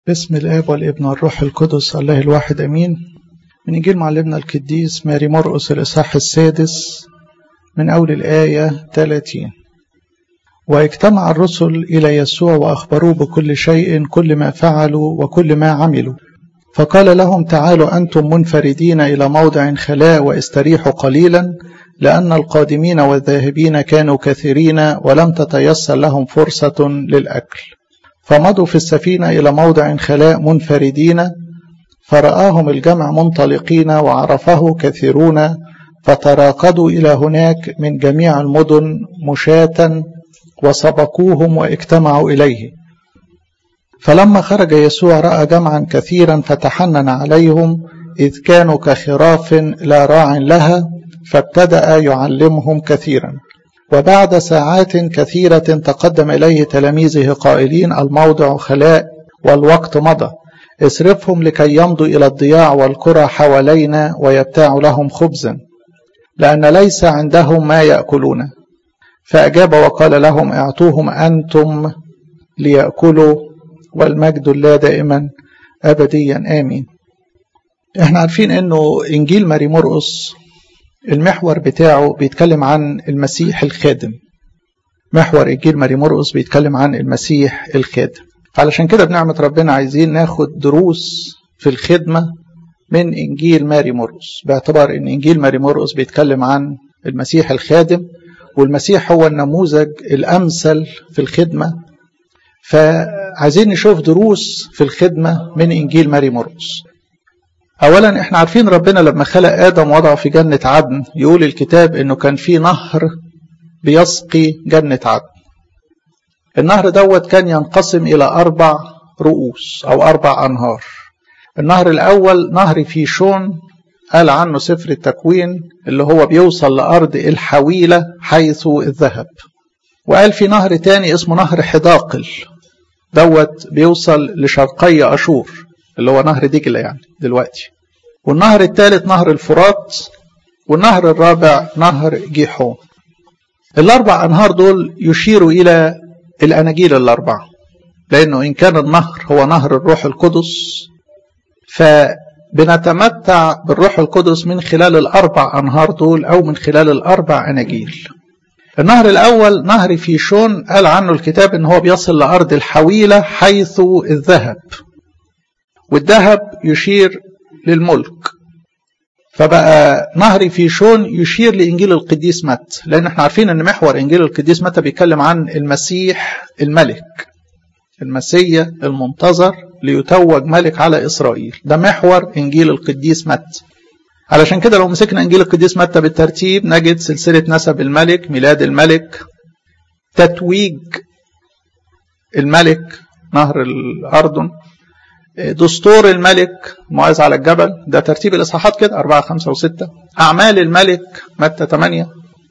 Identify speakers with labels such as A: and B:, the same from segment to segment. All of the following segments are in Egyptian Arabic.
A: باسم الآب والابن والروح القدس الله الواحد أمين من إنجيل معلمنا القديس ماري مرقس الإصحاح السادس من أول الآية 30 واجتمع الرسل إلى يسوع وأخبروه بكل شيء كل ما فعلوا وكل ما عملوا فقال لهم تعالوا أنتم منفردين إلى موضع خلاء واستريحوا قليلا لأن القادمين والذاهبين كانوا كثيرين ولم تتيسر لهم فرصة للأكل فمضوا في السفينة إلى موضع خلاء منفردين فرآهم الجمع منطلقين وعرفه كثيرون فتراقدوا إلى هناك من جميع المدن مشاة وسبقوهم واجتمعوا إليه فلما خرج يسوع رأى جمعا كثيرا فتحنن عليهم إذ كانوا كخراف لا راع لها فابتدأ يعلمهم كثيرا وبعد ساعات كثيرة تقدم إليه تلاميذه قائلين الموضع خلاء والوقت مضى اصرفهم لكي يمضوا إلى الضياع والقرى حوالينا ويبتاعوا لهم خبزا لأن ليس عندهم ما يأكلون فأجاب وقال لهم اعطوهم أنتم ليأكلوا والمجد الله دائما أبديا آمين احنا عارفين انه انجيل ماري مرقس المحور بتاعه بيتكلم عن المسيح الخادم محور انجيل ماري مرقس بيتكلم عن المسيح الخادم علشان كده بنعمة ربنا عايزين ناخد دروس في الخدمة من انجيل ماري مرقس باعتبار ان انجيل ماري مرقس بيتكلم عن المسيح الخادم والمسيح هو النموذج الامثل في الخدمة فعايزين نشوف دروس في الخدمة من انجيل ماري مرقس اولا احنا عارفين ربنا لما خلق ادم وضعه في جنة عدن يقول الكتاب انه كان في نهر بيسقي جنة عدن النهر دوت كان ينقسم الى اربع رؤوس او اربع انهار النهر الاول نهر فيشون قال عنه سفر التكوين اللي هو بيوصل لارض الحويلة حيث الذهب وقال في نهر تاني اسمه نهر حداقل دوت بيوصل لشرقي اشور اللي هو نهر دجلة يعني دلوقتي والنهر الثالث نهر الفرات والنهر الرابع نهر جيحون الأربع أنهار دول يشيروا إلى الأناجيل الأربعة لأنه إن كان النهر هو نهر الروح القدس فبنتمتع بالروح القدس من خلال الأربع أنهار دول أو من خلال الأربع أناجيل النهر الأول نهر فيشون قال عنه الكتاب إن هو بيصل لأرض الحويلة حيث الذهب والذهب يشير للملك فبقى نهر فيشون يشير لإنجيل القديس مت لأن احنا عارفين أن محور إنجيل القديس متى بيتكلم عن المسيح الملك المسيا المنتظر ليتوج ملك على إسرائيل ده محور إنجيل القديس مت علشان كده لو مسكنا إنجيل القديس متى بالترتيب نجد سلسلة نسب الملك ميلاد الملك تتويج الملك نهر الأردن دستور الملك معاذ على الجبل ده ترتيب الإصحاحات كده أربعة خمسة وستة أعمال الملك متى ثمانية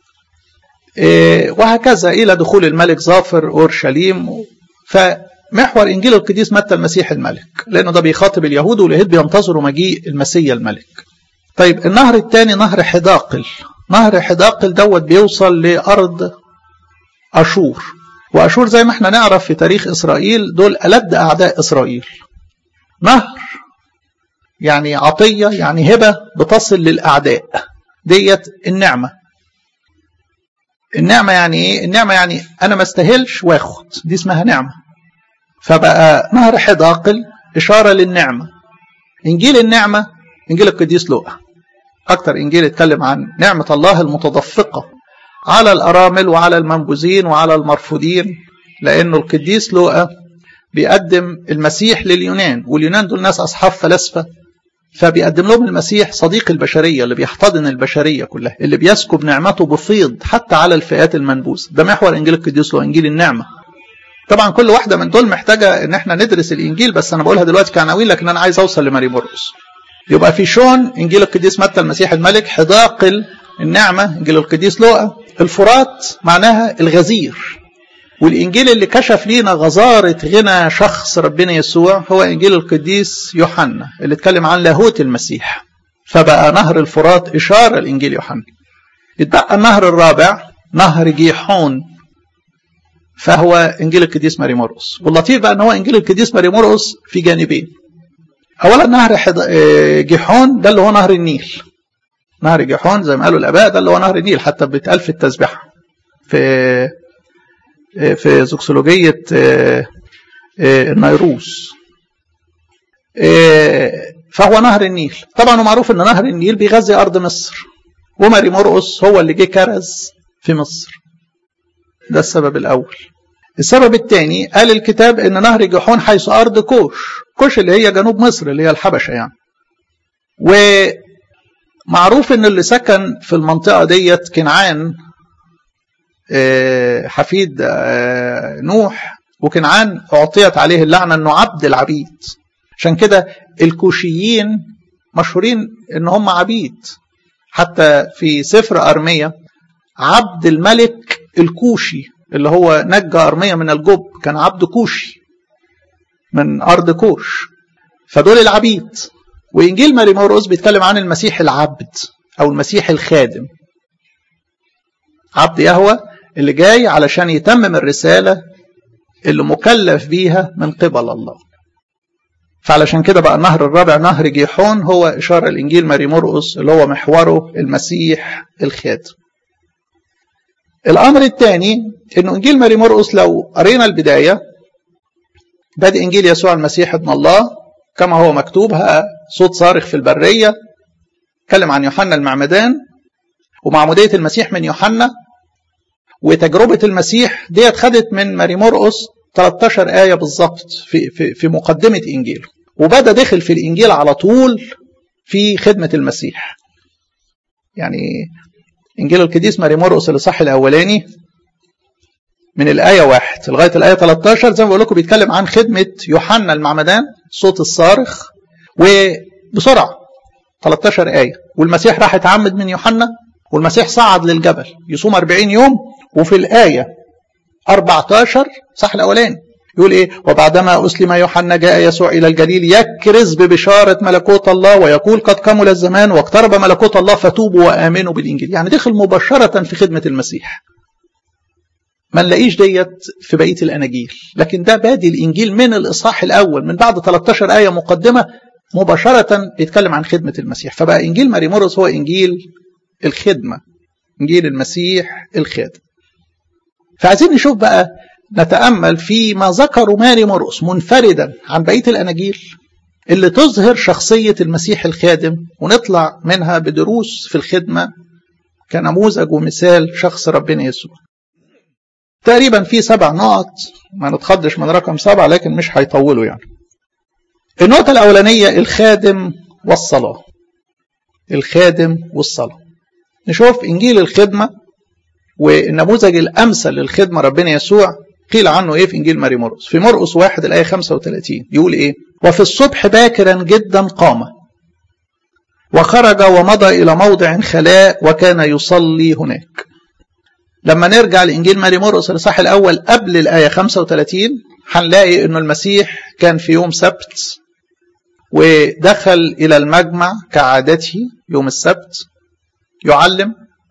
A: وهكذا إلى دخول الملك ظافر أورشليم فمحور إنجيل القديس متى المسيح الملك لأنه ده بيخاطب اليهود واليهود بينتظروا مجيء المسيا الملك طيب النهر الثاني نهر حداقل نهر حداقل دوت بيوصل لأرض أشور وأشور زي ما احنا نعرف في تاريخ إسرائيل دول ألد أعداء إسرائيل نهر يعني عطية يعني هبة بتصل للأعداء ديت النعمة النعمة يعني إيه؟ النعمة يعني أنا ما استاهلش واخد دي اسمها نعمة فبقى نهر حداقل إشارة للنعمة إنجيل النعمة إنجيل القديس لوقا أكتر إنجيل يتكلم عن نعمة الله المتدفقة على الأرامل وعلى المنبوذين وعلى المرفوضين لأنه القديس لوقا بيقدم المسيح لليونان واليونان دول ناس أصحاب فلاسفة فبيقدم لهم المسيح صديق البشرية اللي بيحتضن البشرية كلها اللي بيسكب نعمته بفيض حتى على الفئات المنبوذة ده محور إنجيل القديس وإنجيل النعمة طبعا كل واحدة من دول محتاجة إن احنا ندرس الإنجيل بس أنا بقولها دلوقتي كعناوين لكن أنا عايز أوصل لماري مرقس يبقى في شون إنجيل القديس متى المسيح الملك حداقل النعمة إنجيل القديس لوقا الفرات معناها الغزير والإنجيل اللي كشف لينا غزارة غنى شخص ربنا يسوع هو إنجيل القديس يوحنا اللي اتكلم عن لاهوت المسيح فبقى نهر الفرات إشارة لإنجيل يوحنا يتبقى النهر الرابع نهر جيحون فهو انجيل القديس ماري مرقس واللطيف بقى ان هو انجيل القديس ماري مرقس في جانبين اولا نهر جيحون ده اللي هو نهر النيل نهر جيحون زي ما قالوا الاباء ده اللي هو نهر النيل حتى بيتقال في التسبيحه في في زوكسولوجيه النيروس فهو نهر النيل طبعا معروف ان نهر النيل بيغذي ارض مصر وماري مرقس هو اللي جه كرز في مصر ده السبب الاول السبب الثاني قال الكتاب ان نهر جيحون حيث ارض كوش كوش اللي هي جنوب مصر اللي هي الحبشه يعني ومعروف ان اللي سكن في المنطقه ديت كنعان حفيد نوح وكنعان اعطيت عليه اللعنه انه عبد العبيد عشان كده الكوشيين مشهورين ان هم عبيد حتى في سفر ارميه عبد الملك الكوشي اللي هو نجى ارميه من الجب كان عبد كوشي من ارض كوش فدول العبيد وانجيل ماري مرقس بيتكلم عن المسيح العبد او المسيح الخادم عبد يهوى اللي جاي علشان يتمم الرساله اللي مكلف بيها من قبل الله فعلشان كده بقى النهر الرابع نهر جيحون هو إشارة الإنجيل ماري مرقس اللي هو محوره المسيح الخاتم الأمر الثاني إنه إنجيل ماري مرقس لو قرينا البداية بدء إنجيل يسوع المسيح ابن الله كما هو مكتوب صوت صارخ في البرية اتكلم عن يوحنا المعمدان ومعمودية المسيح من يوحنا وتجربة المسيح ديت خدت من ماري مرقس 13 آية بالظبط في, في, في مقدمة إنجيله وبدأ دخل في الإنجيل على طول في خدمة المسيح يعني إنجيل القديس ماري مرقس الإصحاح الأولاني من الآية واحد لغاية الآية 13 زي ما بقول لكم بيتكلم عن خدمة يوحنا المعمدان صوت الصارخ وبسرعة 13 آية والمسيح راح يتعمد من يوحنا والمسيح صعد للجبل يصوم 40 يوم وفي الآية 14 صح الأولاني يقول إيه وبعدما أسلم يوحنا جاء يسوع إلى الجليل يكرز ببشارة ملكوت الله ويقول قد كمل الزمان واقترب ملكوت الله فتوبوا وآمنوا بالإنجيل يعني دخل مباشرة في خدمة المسيح ما نلاقيش ديت في بقية الأناجيل لكن ده بادي الإنجيل من الإصحاح الأول من بعد 13 آية مقدمة مباشرة بيتكلم عن خدمة المسيح فبقى إنجيل ماري مرقس هو إنجيل الخدمة إنجيل المسيح الخادم فعايزين نشوف بقى نتأمل في ما ذكره ماري مرقس منفردا عن بقية الأناجيل اللي تظهر شخصية المسيح الخادم ونطلع منها بدروس في الخدمة كنموذج ومثال شخص ربنا يسوع تقريبا في سبع نقط ما نتخضش من رقم سبعة لكن مش هيطولوا يعني النقطة الأولانية الخادم والصلاة الخادم والصلاة نشوف إنجيل الخدمة والنموذج الأمثل للخدمة ربنا يسوع قيل عنه إيه في إنجيل ماري مرقس في مرقس واحد الآية 35 يقول إيه وفي الصبح باكرا جدا قام وخرج ومضى إلى موضع خلاء وكان يصلي هناك لما نرجع لإنجيل ماري مرقس الإصحاح الأول قبل الآية 35 هنلاقي إنه المسيح كان في يوم سبت ودخل إلى المجمع كعادته يوم السبت يعلم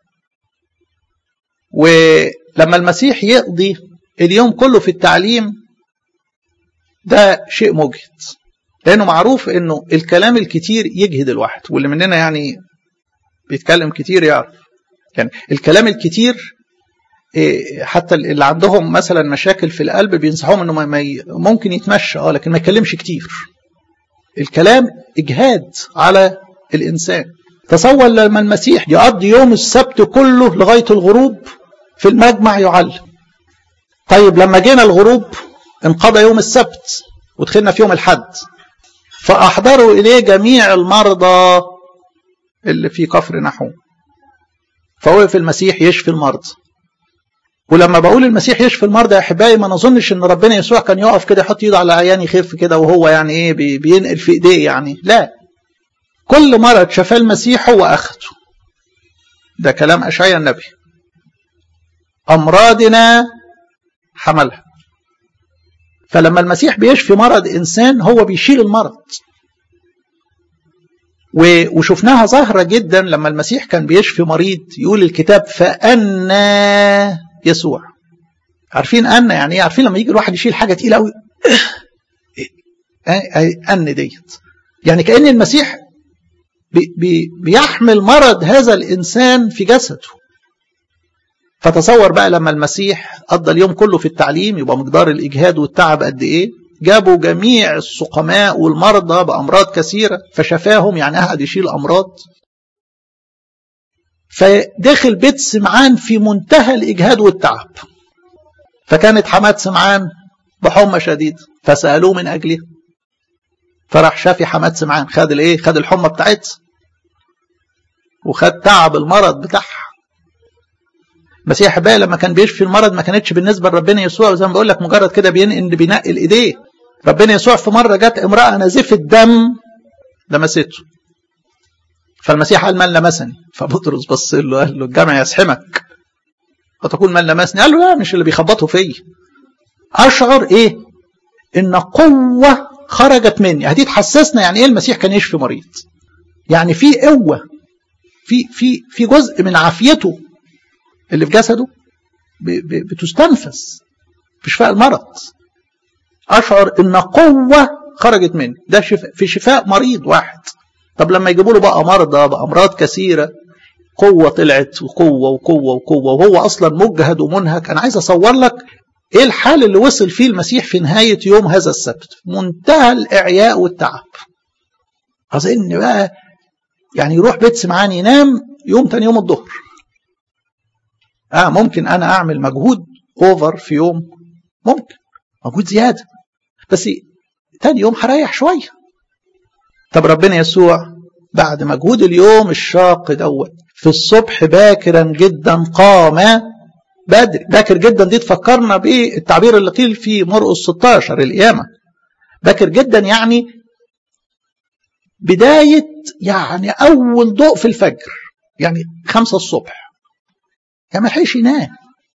A: ولما المسيح يقضي اليوم كله في التعليم ده شيء مجهد لأنه معروف إنه الكلام الكتير يجهد الواحد واللي مننا يعني بيتكلم كتير يعرف يعني الكلام الكتير حتى اللي عندهم مثلا مشاكل في القلب بينصحوهم انه ما ممكن يتمشى اه لكن ما يتكلمش كتير الكلام اجهاد على الانسان تصور لما المسيح يقضي يوم السبت كله لغايه الغروب في المجمع يعلم طيب لما جينا الغروب انقضى يوم السبت ودخلنا في يوم الحد فاحضروا اليه جميع المرضى اللي في كفر نحوم فوقف المسيح يشفي المرضى ولما بقول المسيح يشفي المرضى يا احبائي ما نظنش ان ربنا يسوع كان يقف كده يحط ايده على عيان يخف كده وهو يعني ايه بينقل في ايديه يعني لا كل مرض شفاه المسيح هو اخده ده كلام اشعيا النبي امراضنا حملها فلما المسيح بيشفي مرض انسان هو بيشيل المرض وشفناها ظاهره جدا لما المسيح كان بيشفي مريض يقول الكتاب فأنا يسوع عارفين ان يعني ايه عارفين لما يجي الواحد يشيل حاجه تقيله قوي ان ديت يعني كان المسيح بي بي بيحمل مرض هذا الانسان في جسده فتصور بقى لما المسيح قضى اليوم كله في التعليم يبقى مقدار الاجهاد والتعب قد ايه جابوا جميع السقماء والمرضى بامراض كثيره فشفاهم يعني قعد يشيل امراض فدخل بيت سمعان في منتهى الاجهاد والتعب فكانت حماد سمعان بحمى شديد فسالوه من اجلها فراح شافي حماد سمعان خد الايه خد الحمى بتاعتها وخد تعب المرض بتاعها المسيح بقى لما كان بيشفي المرض ما كانتش بالنسبه لربنا يسوع زي ما بقول لك مجرد كده بينقل بينقل ايديه ربنا يسوع في مره جت امراه نزفه دم لمسته فالمسيح قال من لمسني فبطرس بص له قال له الجمع يسحمك وتقول من لمسني قال له لا مش اللي بيخبطوا فيا اشعر ايه ان قوه خرجت مني هدي تحسسنا يعني ايه المسيح كان يشفي مريض يعني في قوه في في في جزء من عافيته اللي في جسده بتستنفذ في شفاء المرض اشعر ان قوه خرجت مني ده شفاء في شفاء مريض واحد طب لما يجيبوا له بقى مرضى بامراض كثيره قوه طلعت وقوه وقوه وقوه وهو اصلا مجهد ومنهك انا عايز اصور لك ايه الحال اللي وصل فيه المسيح في نهايه يوم هذا السبت منتهى الاعياء والتعب اظن بقى يعني يروح بيت سمعان ينام يوم تاني يوم الظهر اه ممكن انا اعمل مجهود اوفر في يوم ممكن مجهود زياده بس تاني يوم هريح شويه طب ربنا يسوع بعد مجهود اليوم الشاق دوت في الصبح باكرا جدا قام بدري باكر جدا دي تفكرنا بالتعبير اللي قيل في مرقس 16 القيامه باكر جدا يعني بدايه يعني اول ضوء في الفجر يعني خمسة الصبح يعني ما لحقش ينام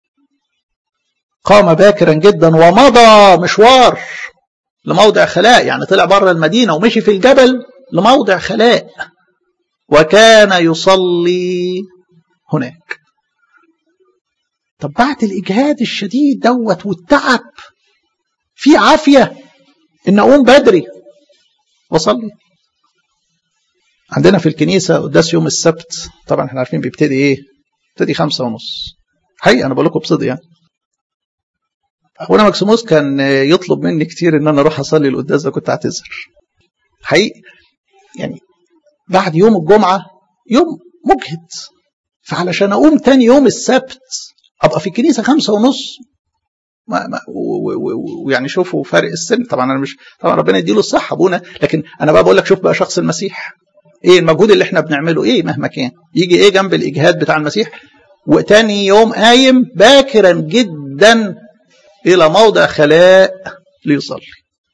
A: قام باكرا جدا ومضى مشوار لموضع خلاء يعني طلع بره المدينة ومشي في الجبل لموضع خلاء وكان يصلي هناك طب بعد الإجهاد الشديد دوت والتعب في عافية إن أقوم بدري وأصلي عندنا في الكنيسة قداس يوم السبت طبعا احنا عارفين بيبتدي ايه بيبتدي خمسة ونص حقيقة أنا بقول لكم بصدق يعني أبونا مكسيموس كان يطلب مني كتير إن أنا أروح أصلي القداس ده كنت أعتذر حقيقي يعني بعد يوم الجمعة يوم مجهد فعلشان أقوم تاني يوم السبت أبقى في الكنيسة خمسة ونص ما ما ويعني شوفوا فرق السن طبعا انا مش طبعا ربنا يديله الصحه ابونا لكن انا بقى بقول لك شوف بقى شخص المسيح ايه المجهود اللي احنا بنعمله ايه مهما كان يجي ايه جنب الاجهاد بتاع المسيح وتاني يوم قايم باكرا جدا الى موضع خلاء ليصلي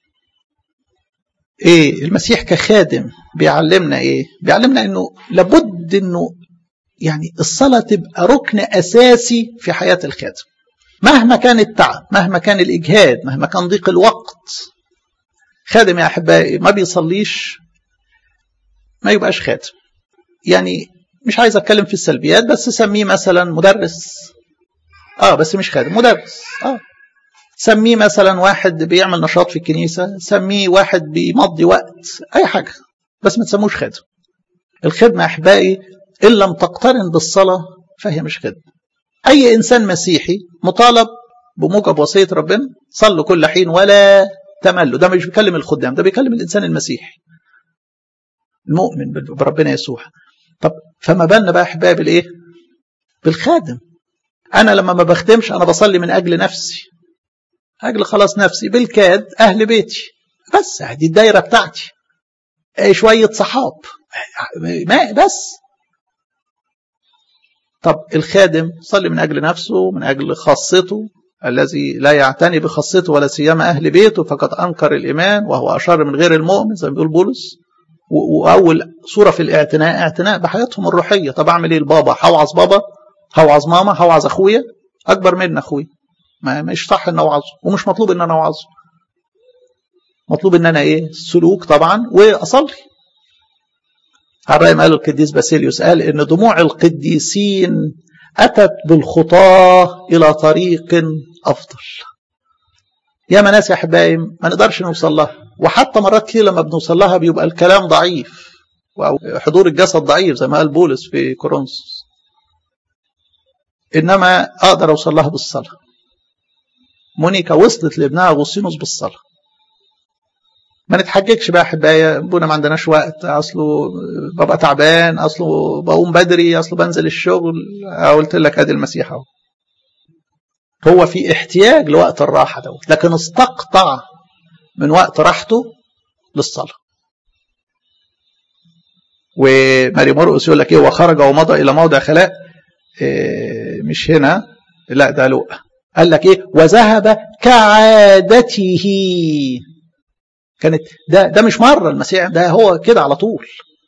A: ايه المسيح كخادم بيعلمنا ايه بيعلمنا انه لابد انه يعني الصلاة تبقى ركن اساسي في حياة الخادم مهما كان التعب مهما كان الاجهاد مهما كان ضيق الوقت خادم يا احبائي ما بيصليش ما يبقاش خادم يعني مش عايز اتكلم في السلبيات بس سميه مثلا مدرس اه بس مش خادم مدرس اه سميه مثلا واحد بيعمل نشاط في الكنيسه سميه واحد بيمضي وقت اي حاجه بس ما تسموش خادم الخدمه احبائي ان لم تقترن بالصلاه فهي مش خدمه اي انسان مسيحي مطالب بموجب وصيه ربنا صلوا كل حين ولا تملوا ده مش بيكلم الخدام ده بيكلم الانسان المسيحي المؤمن بربنا يسوع طب فما بالنا بقى احبائي بالايه بالخادم انا لما ما بخدمش انا بصلي من اجل نفسي اجل خلاص نفسي بالكاد اهل بيتي بس دي الدايره بتاعتي شويه صحاب ما بس طب الخادم صلي من اجل نفسه من اجل خاصته الذي لا يعتني بخاصته ولا سيما اهل بيته فقد انكر الايمان وهو اشر من غير المؤمن زي ما بيقول بولس واول صوره في الاعتناء اعتناء بحياتهم الروحيه طب اعمل ايه البابا هوعظ بابا هوعظ ماما هوعظ اخويا اكبر من اخويا ما مش صح ان اوعظه ومش مطلوب ان انا اوعظه مطلوب ان انا ايه سلوك طبعا واصلي على رأي ما قال القديس باسيليوس قال ان دموع القديسين اتت بالخطاه الى طريق افضل يا ناس يا احبائي ما نقدرش نوصل لها وحتى مرات كتير لما بنوصل لها بيبقى الكلام ضعيف او حضور الجسد ضعيف زي ما قال بولس في كورنثوس انما اقدر اوصل لها بالصلاه مونيكا وصلت لابنها اغسطينوس بالصلاه ما نتحججش بقى احبائي ابونا ما عندناش وقت اصله ببقى تعبان اصله بقوم بدري اصله بنزل الشغل قلت لك ادي المسيح اهو هو في احتياج لوقت الراحه دوت لكن استقطع من وقت راحته للصلاه وماري مرقس يقول لك ايه وخرج ومضى الى موضع خلاء إيه مش هنا لا ده لؤ قال لك ايه وذهب كعادته كانت ده ده مش مره المسيح ده هو كده على طول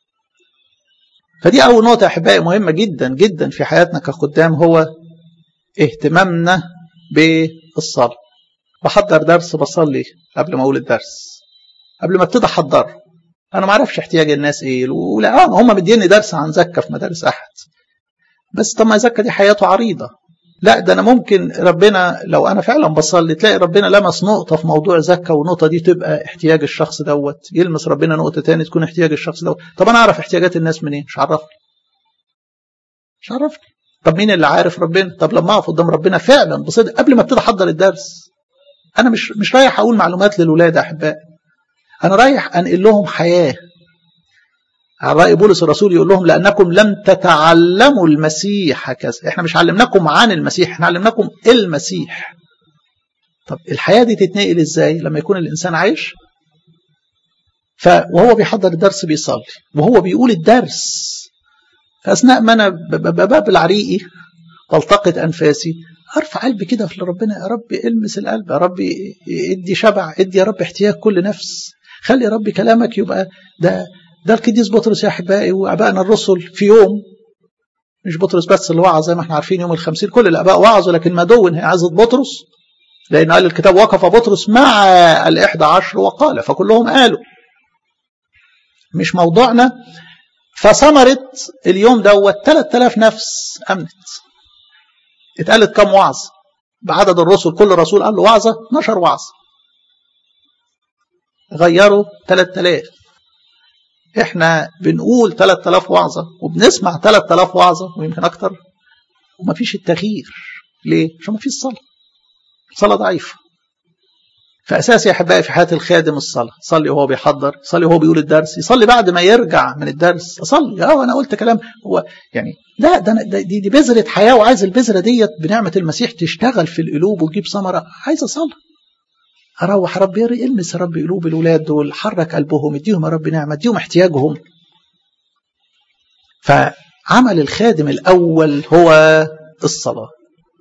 A: فدي اول نقطه يا احبائي مهمه جدا جدا في حياتنا كخدام هو اهتمامنا بالصلاه بحضر درس بصلي قبل ما اقول الدرس قبل ما ابتدي احضره انا ما اعرفش احتياج الناس ايه ولا هم مديني درس عن زكاه في مدارس احد بس طب ما زكاه دي حياته عريضه لا ده انا ممكن ربنا لو انا فعلا بصلي تلاقي ربنا لمس نقطه في موضوع زكاه والنقطه دي تبقى احتياج الشخص دوت يلمس ربنا نقطه تاني تكون احتياج الشخص دوت طب انا اعرف احتياجات الناس منين مش عرفني مش عرفني طب مين اللي عارف ربنا طب لما اقف قدام ربنا فعلا بصدق قبل ما ابتدي احضر الدرس انا مش مش رايح اقول معلومات للولاد يا احبائي انا رايح انقل لهم حياه على رأي بولس الرسول يقول لهم لأنكم لم تتعلموا المسيح هكذا احنا مش علمناكم عن المسيح احنا علمناكم المسيح طب الحياة دي تتنقل ازاي لما يكون الإنسان عايش ف وهو بيحضر الدرس بيصلي وهو بيقول الدرس فأثناء ما أنا ببابل عريقي بلتقط أنفاسي ارفع قلبي كده في ربنا يا رب المس القلب يا رب ادي شبع ادي يا رب احتياج كل نفس خلي يا رب كلامك يبقى ده ده القديس بطرس يا احبائي وابائنا الرسل في يوم مش بطرس بس اللي وعظ زي ما احنا عارفين يوم الخمسين كل الاباء وعظوا لكن ما دون هي عزة بطرس لان قال الكتاب وقف بطرس مع الاحدى عشر وقال فكلهم قالوا مش موضوعنا فثمرت اليوم دوت 3000 نفس امنت اتقالت كم وعظ بعدد الرسل كل رسول قال له وعظه 12 وعظه غيروا 3000 احنا بنقول 3000 وعظة وبنسمع 3000 وعظة ويمكن اكتر وما فيش التغيير ليه؟ عشان ما فيش صلاة صلاة ضعيفة فأساس يا أحبائي في حياة الخادم الصلاة صلي وهو بيحضر صلي وهو بيقول الدرس يصلي بعد ما يرجع من الدرس أصلي اه أنا قلت كلام هو يعني لا ده, ده دي, دي بذرة حياة وعايز البذرة ديت بنعمة المسيح تشتغل في القلوب وتجيب ثمرة عايزة صلاة اروح رب المس يا رب قلوب الولاد دول حرك قلبهم اديهم يا رب نعمه اديهم احتياجهم فعمل الخادم الاول هو الصلاه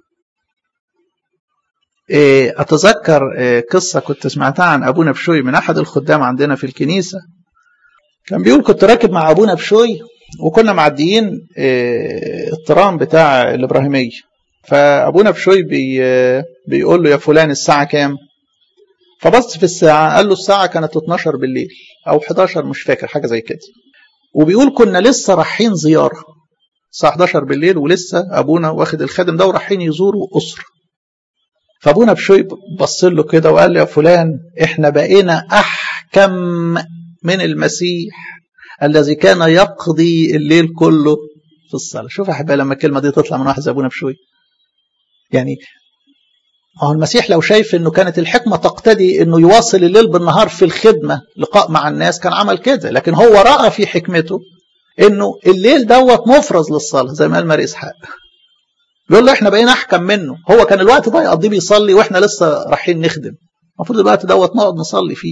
A: اتذكر قصه كنت سمعتها عن ابونا بشوي من احد الخدام عندنا في الكنيسه كان بيقول كنت راكب مع ابونا بشوي وكنا معديين الترام بتاع الابراهيميه فابونا بشوي بي بيقول له يا فلان الساعه كام فبص في الساعة قال له الساعة كانت 12 بالليل أو 11 مش فاكر حاجة زي كده وبيقول كنا لسه رايحين زيارة الساعة 11 بالليل ولسه أبونا واخد الخادم ده ورايحين يزوروا أسرة فأبونا بشوي بص له كده وقال له يا فلان إحنا بقينا أحكم من المسيح الذي كان يقضي الليل كله في الصلاة شوف يا حبايبي لما الكلمة دي تطلع من واحد زي أبونا بشوي يعني ما هو المسيح لو شايف انه كانت الحكمه تقتضي انه يواصل الليل بالنهار في الخدمه لقاء مع الناس كان عمل كده لكن هو راى في حكمته انه الليل دوت مفرز للصلاه زي ما قال ماري اسحاق بيقول له احنا بقينا احكم منه هو كان الوقت ده يقضيه بيصلي واحنا لسه رايحين نخدم المفروض الوقت دوت نقعد نصلي فيه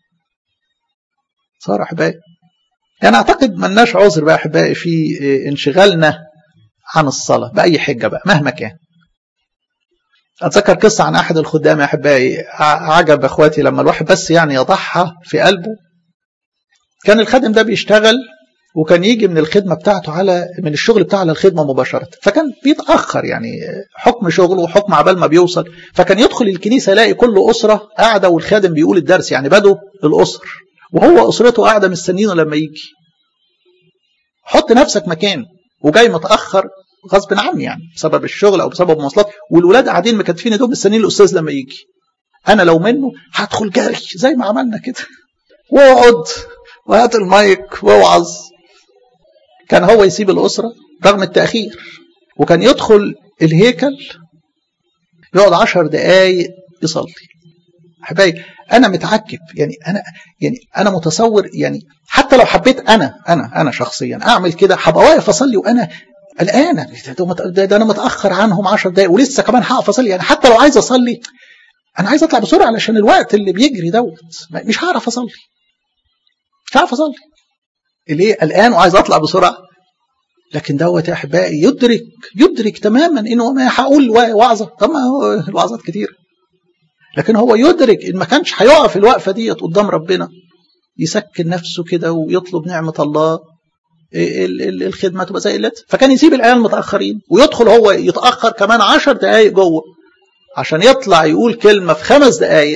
A: صار احبائي يعني اعتقد ملناش عذر بقى احبائي في انشغالنا عن الصلاه باي حجه بقى مهما كان اتذكر قصه عن احد الخدام يا احبائي عجب اخواتي لما الواحد بس يعني يضعها في قلبه كان الخادم ده بيشتغل وكان يجي من الخدمه بتاعته على من الشغل بتاعه على الخدمه مباشره فكان بيتاخر يعني حكم شغله وحكم عبال ما بيوصل فكان يدخل الكنيسه يلاقي كل اسره قاعده والخادم بيقول الدرس يعني بدوا الاسر وهو اسرته قاعده مستنينه لما يجي حط نفسك مكانه وجاي متاخر غصب عني يعني بسبب الشغل او بسبب المواصلات والولاد قاعدين مكتفين دوب مستنيين الاستاذ لما يجي انا لو منه هدخل جري زي ما عملنا كده واقعد وهات المايك واوعظ كان هو يسيب الاسره رغم التاخير وكان يدخل الهيكل يقعد عشر دقايق يصلي احبائي انا متعجب يعني انا يعني انا متصور يعني حتى لو حبيت انا انا انا شخصيا اعمل كده هبقى واقف اصلي وانا قلقان ده, ده انا متاخر عنهم 10 دقايق ولسه كمان هقف اصلي يعني حتى لو عايز اصلي انا عايز اطلع بسرعه علشان الوقت اللي بيجري دوت مش هعرف اصلي مش هعرف اصلي ليه قلقان وعايز اطلع بسرعه لكن دوت يا احبائي يدرك يدرك تماما انه ما هقول وعظه طب ما هو الوعظات كتير لكن هو يدرك ان ما كانش هيقف الوقفه ديت قدام ربنا يسكن نفسه كده ويطلب نعمه الله الخدمه تبقى زي اللت فكان يسيب العيال متاخرين ويدخل هو يتاخر كمان عشر دقائق جوه عشان يطلع يقول كلمه في خمس دقائق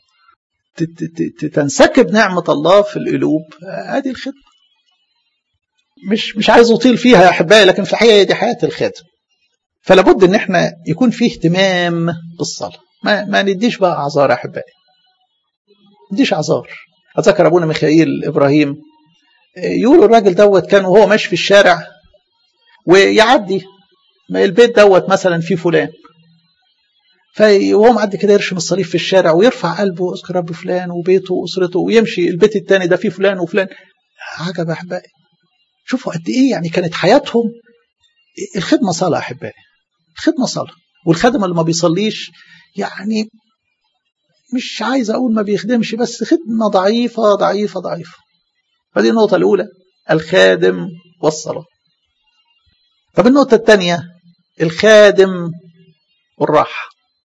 A: تنسكب نعمه الله في القلوب ادي الخدمه مش مش عايز اطيل فيها يا احبائي لكن في الحقيقه دي حياه الخادم فلا بد ان احنا يكون فيه اهتمام بالصلاه ما ما نديش بقى اعذار يا احبائي ما نديش اعذار اتذكر ابونا ميخائيل ابراهيم يقولوا الراجل دوت كان وهو ماشي في الشارع ويعدي البيت دوت مثلا فيه فلان فهو معدي كده يرشم الصليب في الشارع ويرفع قلبه اذكر رب فلان وبيته واسرته ويمشي البيت الثاني ده فيه فلان وفلان عجب يا احبائي شوفوا قد ايه يعني كانت حياتهم الخدمه صلاه احبائي الخدمه صلاه والخادم اللي ما بيصليش يعني مش عايز اقول ما بيخدمش بس خدمه ضعيفه ضعيفه ضعيفه فدي النقطه الاولى الخادم والصلاه طب النقطه الثانيه الخادم والراحه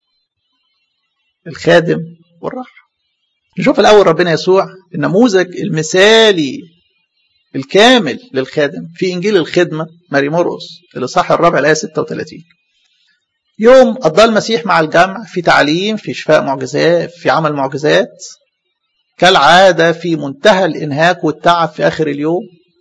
A: الخادم والراحه نشوف الاول ربنا يسوع النموذج المثالي الكامل للخادم في انجيل الخدمه ماري مرقس الاصحاح الرابع الايه 36 يوم قضى المسيح مع الجمع في تعليم في شفاء معجزات في عمل معجزات كالعادة في منتهى الإنهاك والتعب في آخر اليوم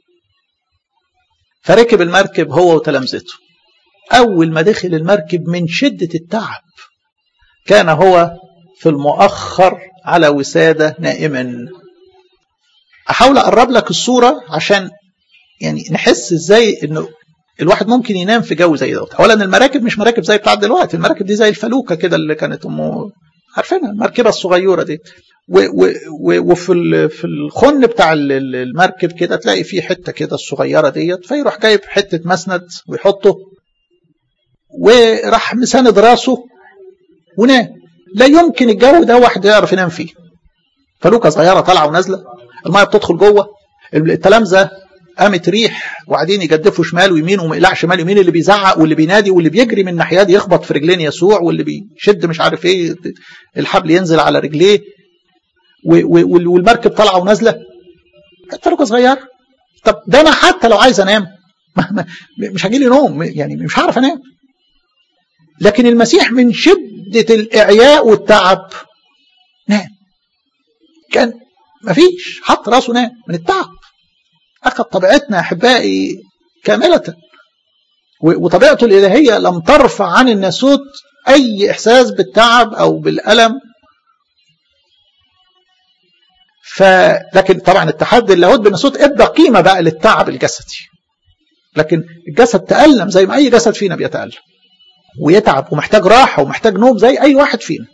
A: فركب المركب هو وتلامذته أول ما دخل المركب من شدة التعب كان هو في المؤخر على وسادة نائما أحاول أقرب لك الصورة عشان يعني نحس إزاي إنه الواحد ممكن ينام في جو زي دوت اولا المراكب مش مراكب زي بتاعت دلوقتي المراكب دي زي الفلوكه كده اللي كانت امه عارفينها المركبه الصغيره دي و و و وفي في الخن بتاع المركب كده تلاقي فيه حته كده الصغيره ديت فيروح جايب حته مسند ويحطه وراح مساند راسه ونام لا يمكن الجو ده واحد يعرف ينام فيه فلوكه صغيره طالعه ونازله الميه بتدخل جوه التلامذه قامت ريح وقاعدين يجدفوا شمال ويمين ومقلع شمال يمين اللي بيزعق واللي بينادي واللي بيجري من ناحيه دي يخبط في رجلين يسوع واللي بيشد مش عارف ايه الحبل ينزل على رجليه والمركب طالعه ونازله فلوكه صغير طب ده انا حتى لو عايز انام مش هجي لي نوم يعني مش هعرف انام لكن المسيح من شده الاعياء والتعب نام كان مفيش حط راسه نام من التعب أخذ طبيعتنا أحبائي كاملة وطبيعته الإلهية لم ترفع عن الناسوت أي إحساس بالتعب أو بالألم فلكن طبعا التحدي اللاهوت بالناسوت ادى قيمة بقى للتعب الجسدي لكن الجسد تألم زي ما أي جسد فينا بيتألم ويتعب ومحتاج راحة ومحتاج نوم زي أي واحد فينا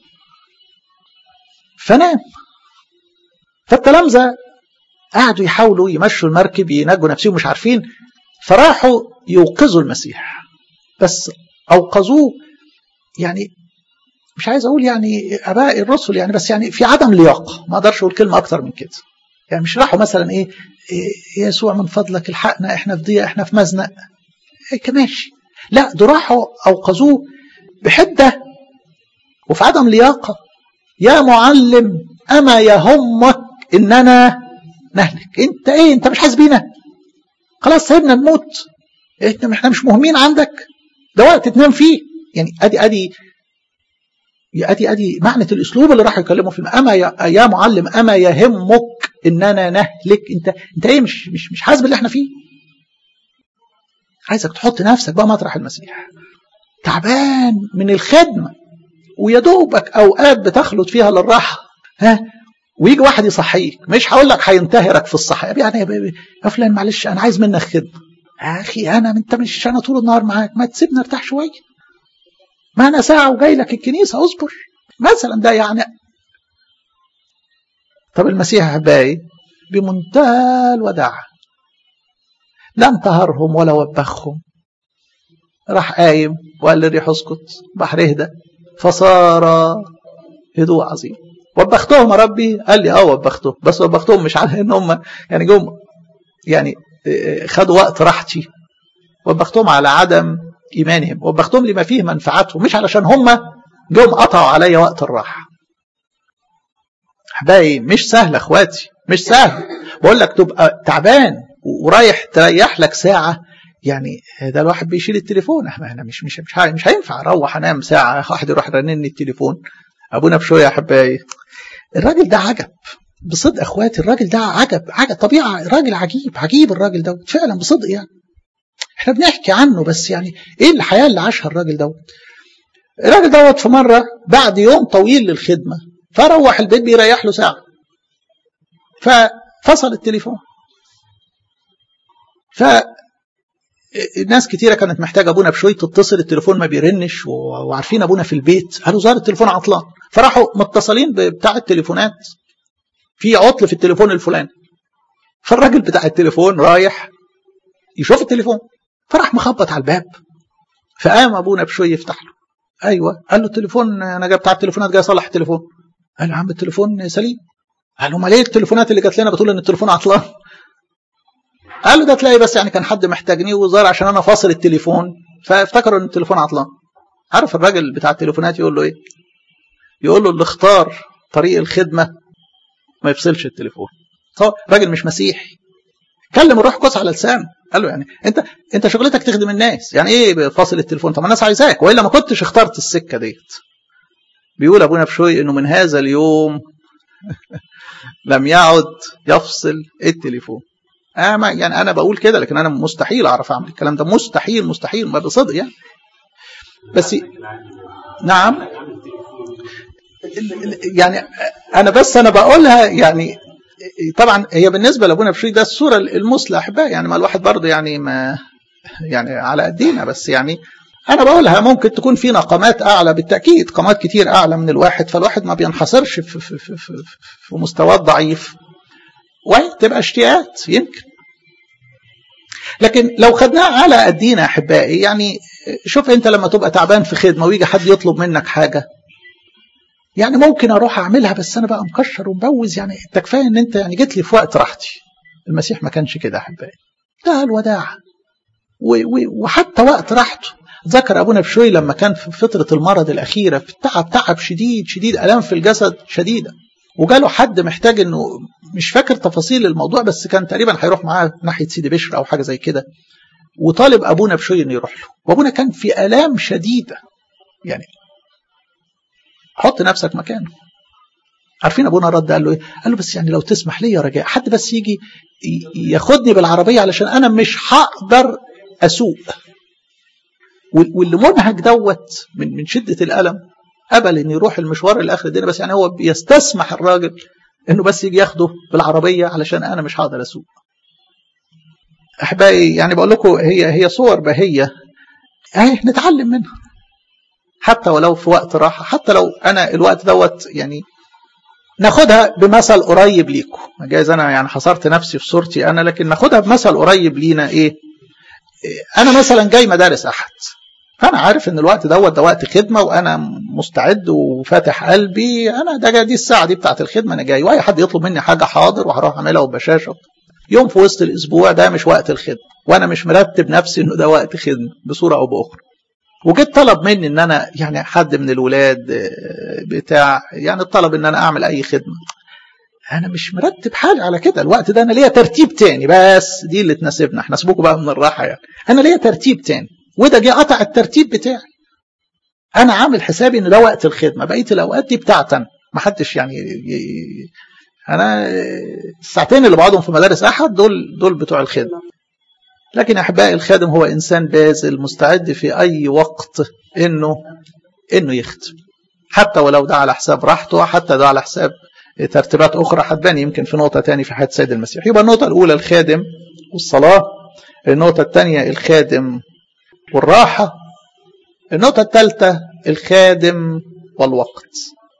A: فنام فالتلامذة قعدوا يحاولوا يمشوا المركب ينجوا نفسهم مش عارفين فراحوا يوقظوا المسيح بس أوقظوه يعني مش عايز أقول يعني أباء الرسل يعني بس يعني في عدم لياقة ما أقدرش أقول كلمة أكتر من كده يعني مش راحوا مثلا إيه, إيه يسوع من فضلك الحقنا إحنا في ضيقة إحنا في مزنق إيه ماشي لا دول راحوا أوقظوه بحدة وفي عدم لياقة يا معلم أما يهمك إننا نهلك انت ايه انت مش حاسس بينا خلاص سيبنا نموت احنا احنا مش مهمين عندك ده وقت تنام فيه يعني ادي ادي ادي ادي معنى الاسلوب اللي راح يكلمه فيه اما يا, يا معلم اما يهمك اننا نهلك انت انت ايه مش مش مش حاسس باللي احنا فيه عايزك تحط نفسك بقى مطرح المسيح تعبان من الخدمة ويا دوبك أوقات بتخلط فيها للراحة ها ويجي واحد يصحيك مش هقول لك هينتهرك في الصحة يعني يا فلان معلش أنا عايز منك خدمة يا أخي أنا أنت مش أنا طول النهار معاك ما تسيبني أرتاح شوية ما أنا ساعة وجاي لك الكنيسة أصبر مثلا ده يعني طب المسيح أحبائي بمنتهى الوداعة لا انتهرهم ولا وبخهم راح قايم وقال للريح اسكت بحر اهدى فصار هدوء عظيم وبختهم يا ربي قال لي اه وبختهم بس وبختهم مش على ان هم يعني جم يعني خدوا وقت راحتي وبختهم على عدم ايمانهم وبختهم لما فيه منفعتهم مش علشان هم جم قطعوا عليا وقت الراحه احبائي مش سهل اخواتي مش سهل بقول لك تبقى تعبان ورايح تريح لك ساعه يعني ده الواحد بيشيل التليفون انا مش مش مش, مش هينفع اروح انام ساعه واحد يروح رنني التليفون ابونا بشويه يا احبائي الراجل ده عجب بصدق اخواتي الراجل ده عجب عجب طبيعه راجل عجيب عجيب الراجل ده فعلا بصدق يعني احنا بنحكي عنه بس يعني ايه الحياه اللي عاشها الراجل دوت الراجل دوت في مره بعد يوم طويل للخدمه فروح البيت بيريح له ساعه ففصل التليفون ف ناس كتيره كانت محتاجه ابونا بشوي تتصل التليفون ما بيرنش وعارفين ابونا في البيت قالوا ظهر التليفون عطلان فراحوا متصلين بتاع التليفونات في عطل في التليفون الفلاني فالراجل بتاع التليفون رايح يشوف التليفون فراح مخبط على الباب فقام ابونا بشوي يفتح له ايوه قال له التليفون انا جاي بتاع التليفونات جاي اصلح التليفون قال له يا عم التليفون سليم قال له امال ايه التليفونات اللي جات لنا بتقول ان التليفون عطلان قال له ده تلاقي بس يعني كان حد محتاجني وظهر عشان انا فاصل التليفون فافتكروا ان التليفون عطلان عارف الراجل بتاع التليفونات يقول له ايه يقول له اللي اختار طريق الخدمه ما يفصلش التليفون راجل مش مسيحي كلم الروح قدس على لسانه قال له يعني انت انت شغلتك تخدم الناس يعني ايه فاصل التليفون طب الناس عايزاك والا ما كنتش اخترت السكه ديت بيقول ابونا بشوي انه من هذا اليوم لم يعد يفصل التليفون آه ما يعني انا بقول كده لكن انا مستحيل اعرف اعمل الكلام ده مستحيل مستحيل ما بصدق يعني بس نعم يعني انا بس انا بقولها يعني طبعا هي بالنسبه لابونا بشوي ده الصوره المثلى احبائي يعني ما الواحد برضه يعني ما يعني على قدينا بس يعني انا بقولها ممكن تكون في نقمات اعلى بالتاكيد قامات كتير اعلى من الواحد فالواحد ما بينحصرش في, في, في, في, في مستواه الضعيف وتبقى اشتياقات يمكن لكن لو خدناها على قدينا احبائي يعني شوف انت لما تبقى تعبان في خدمه ويجي حد يطلب منك حاجه يعني ممكن اروح اعملها بس انا بقى مكشر ومبوز يعني انت كفايه ان انت يعني جيت لي في وقت راحتي المسيح ما كانش كده احبائي ده الوداع وحتى وقت راحته ذكر ابونا بشوي لما كان في فتره المرض الاخيره في التعب تعب شديد شديد الام في الجسد شديده وجاله حد محتاج انه مش فاكر تفاصيل الموضوع بس كان تقريبا هيروح معاه ناحيه سيدي بشر او حاجه زي كده وطالب ابونا بشوي انه يروح له وابونا كان في الام شديده يعني حط نفسك مكانه عارفين ابونا رد قال له ايه قال له بس يعني لو تسمح لي يا رجاء حد بس يجي ياخدني بالعربيه علشان انا مش هقدر اسوق واللي منهج دوت من من شده الالم قبل ان يروح المشوار لاخر الدنيا بس يعني هو بيستسمح الراجل انه بس يجي ياخده بالعربيه علشان انا مش هقدر اسوق احبائي يعني بقول لكم هي هي صور بهيه اهي نتعلم منها حتى ولو في وقت راحه حتى لو انا الوقت دوت يعني ناخدها بمثل قريب ليكم جايز انا يعني حصرت نفسي في صورتي انا لكن ناخدها بمثل قريب لينا ايه انا مثلا جاي مدارس احد فانا عارف ان الوقت دوت ده وقت خدمه وانا مستعد وفاتح قلبي انا ده دي الساعه دي بتاعت الخدمه انا جاي واي حد يطلب مني حاجه حاضر وهروح اعملها وبشاشه يوم في وسط الاسبوع ده مش وقت الخدمه وانا مش مرتب نفسي انه ده وقت خدمه بصوره او باخرى وجيت طلب مني ان انا يعني حد من الولاد بتاع يعني طلب ان انا اعمل اي خدمه انا مش مرتب حالي على كده الوقت ده انا ليا ترتيب تاني بس دي اللي تناسبنا احنا سيبوكوا بقى من الراحه يعني انا ليا ترتيب تاني وده جه قطع الترتيب بتاعي انا عامل حسابي ان ده وقت الخدمه بقيه الاوقات دي بتاعتي انا ما حدش يعني انا الساعتين اللي بقعدهم في مدارس احد دول دول بتوع الخدمه لكن أحبائي الخادم هو إنسان باذل مستعد في أي وقت إنه إنه يخدم حتى ولو ده على حساب راحته حتى ده على حساب ترتيبات أخرى هتبان يمكن في نقطة تانية في حياة السيد المسيح يبقى النقطة الأولى الخادم والصلاة النقطة الثانية الخادم والراحة النقطة الثالثة الخادم والوقت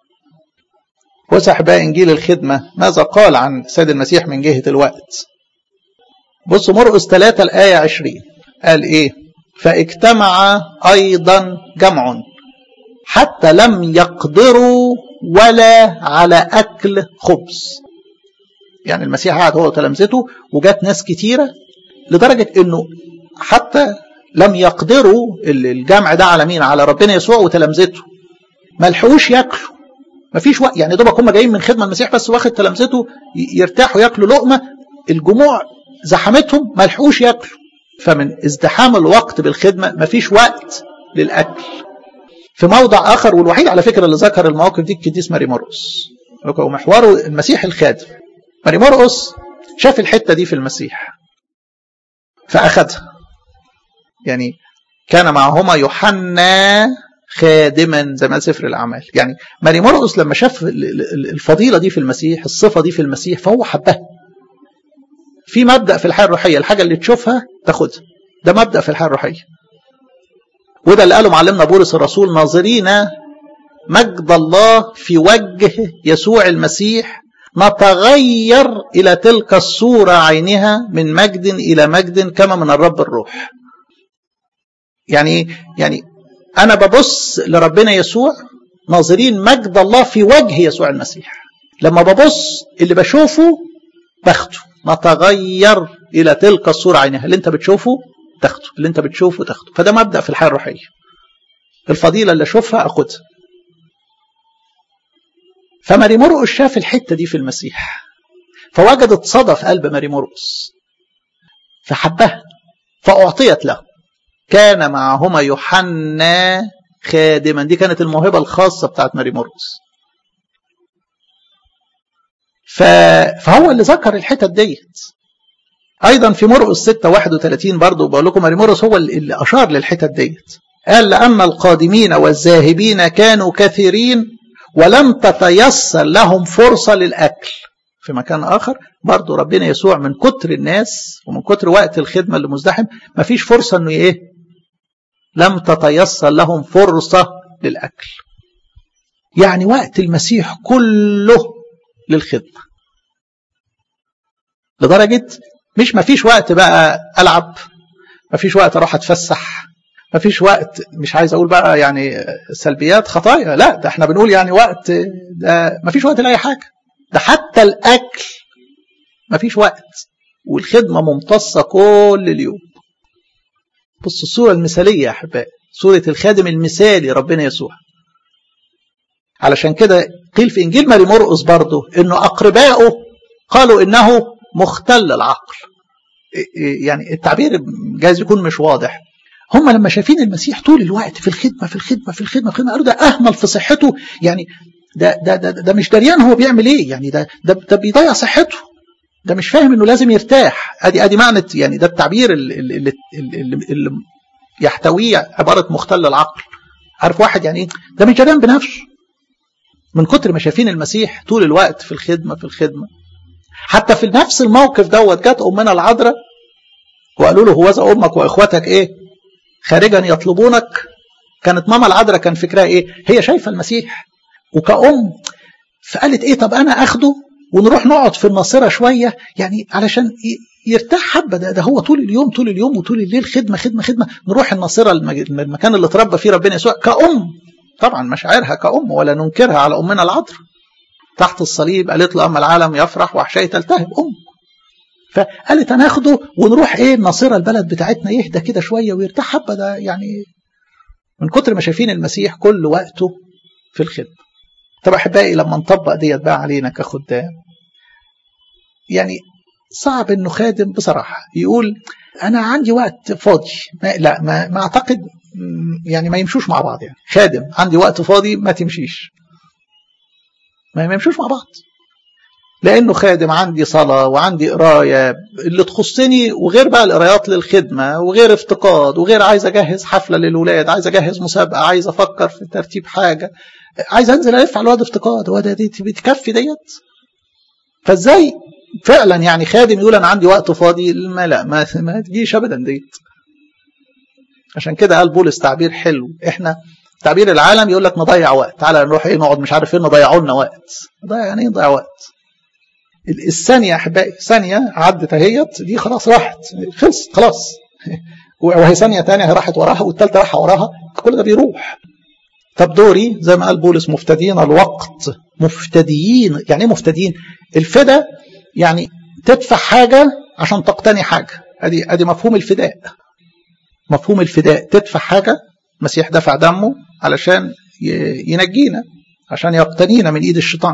A: وسح بقى إنجيل الخدمة ماذا قال عن السيد المسيح من جهة الوقت بصوا مرقس 3 الآية 20 قال إيه فاجتمع أيضا جمع حتى لم يقدروا ولا على أكل خبز يعني المسيح قعد هو وتلامذته وجات ناس كتيرة لدرجة أنه حتى لم يقدروا الجمع ده على مين على ربنا يسوع وتلامذته ما لحقوش ياكلوا ما فيش وقت يعني دوبك هم جايين من خدمه المسيح بس واخد تلامذته يرتاحوا ياكلوا لقمه الجموع زحمتهم ما لحقوش ياكلوا فمن ازدحام الوقت بالخدمه ما فيش وقت للاكل في موضع اخر والوحيد على فكره اللي ذكر المواقف دي القديس ماري مرقس ومحوره المسيح الخادم ماري مرقس شاف الحته دي في المسيح فاخذها يعني كان معهما يوحنا خادما زي ما سفر الاعمال يعني ماري مرقس لما شاف الفضيله دي في المسيح الصفه دي في المسيح فهو حبها في مبدا في الحياه الروحيه الحاجه اللي تشوفها تاخدها ده مبدا في الحياه الروحيه وده اللي قاله معلمنا بولس الرسول ناظرين مجد الله في وجه يسوع المسيح نتغير الى تلك الصوره عينها من مجد الى مجد كما من الرب الروح يعني يعني انا ببص لربنا يسوع ناظرين مجد الله في وجه يسوع المسيح لما ببص اللي بشوفه باخده نتغير الى تلك الصوره عينها اللي انت بتشوفه تاخده اللي انت بتشوفه تاخده فده مبدا في الحياه الروحيه الفضيله اللي اشوفها اخدها فماري مرقس شاف الحته دي في المسيح فوجدت صدى في قلب ماري مرقس فحبها فاعطيت له كان معهما يوحنا خادما دي كانت الموهبه الخاصه بتاعت ماري مرقس فهو اللي ذكر الحتت ديت ايضا في مرقس 6 31 برضه بقول لكم ماري مرقس هو اللي اشار للحتت ديت قال لان القادمين والذاهبين كانوا كثيرين ولم تتيسر لهم فرصه للاكل في مكان اخر برضه ربنا يسوع من كتر الناس ومن كتر وقت الخدمه اللي مزدحم مفيش فرصه انه ايه لم تتيسر لهم فرصه للاكل يعني وقت المسيح كله للخدمه لدرجه مش مفيش وقت بقى العب مفيش وقت اروح اتفسح مفيش وقت مش عايز اقول بقى يعني سلبيات خطايا لا ده احنا بنقول يعني وقت ده مفيش وقت لاي حاجه ده حتى الاكل مفيش وقت والخدمه ممتصه كل اليوم بص الصوره المثاليه يا احبائي صوره الخادم المثالي ربنا يسوع علشان كده قيل في انجيل ماري مرقس برضه انه اقربائه قالوا انه مختل العقل يعني التعبير جايز يكون مش واضح هم لما شايفين المسيح طول الوقت في الخدمه في الخدمه في الخدمه في الخدمه قالوا ده اهمل في صحته يعني ده ده ده, ده مش دريان هو بيعمل ايه يعني ده ده, ده بيضيع صحته ده مش فاهم انه لازم يرتاح ادي ادي معنى يعني ده التعبير اللي, اللي, اللي, اللي يحتويه عباره مختل العقل عارف واحد يعني ايه ده مش دريان بنفسه من كتر ما شايفين المسيح طول الوقت في الخدمه في الخدمه حتى في نفس الموقف دوت جت امنا العذراء وقالوا له هوذا امك واخواتك ايه خارجا يطلبونك كانت ماما العذراء كان فكرها ايه هي شايفه المسيح وكأم فقالت ايه طب انا اخده ونروح نقعد في الناصره شويه يعني علشان يرتاح حبه ده, ده هو طول اليوم طول اليوم وطول الليل خدمه خدمه خدمه نروح الناصره المكان اللي اتربى فيه ربنا يسوع كأم طبعا مشاعرها كأم ولا ننكرها على امنا العذراء تحت الصليب قالت له اما العالم يفرح وحشاي تلتهب ام فقالت انا اخده ونروح ايه الناصره البلد بتاعتنا يهدى كده شويه ويرتاح حبه ده يعني من كتر ما شايفين المسيح كل وقته في الخدمه طب احبائي لما نطبق ديت بقى علينا كخدام يعني صعب انه خادم بصراحه يقول انا عندي وقت فاضي ما لا ما, ما اعتقد يعني ما يمشوش مع بعض يعني خادم عندي وقت فاضي ما تمشيش ما يمشوش مع بعض لانه خادم عندي صلاه وعندي قرايه اللي تخصني وغير بقى القرايات للخدمه وغير افتقاد وغير عايز اجهز حفله للولاد عايز اجهز مسابقه عايز افكر في ترتيب حاجه عايز انزل الف على الواد افتقاد هو ده دي بتكفي ديت فازاي فعلا يعني خادم يقول انا عندي وقت فاضي ما لا ما, ما تجيش ابدا ديت عشان كده قال بولس تعبير حلو احنا تعبير العالم يقول لك نضيع وقت تعالى نروح ايه نقعد مش عارف فين نضيعوا لنا وقت نضيع يعني ايه نضيع وقت الثانيه يا احبائي ثانيه عدت اهيت دي خلاص راحت خلصت خلاص وهي ثانيه ثانيه راحت وراها والثالثه راحه وراها كل ده بيروح طب دوري زي ما قال بولس مفتدين الوقت مفتديين يعني ايه مفتديين الفدا يعني تدفع حاجه عشان تقتني حاجه ادي ادي مفهوم الفداء مفهوم الفداء تدفع حاجه المسيح دفع دمه علشان ينجينا عشان يقتنينا من ايد الشيطان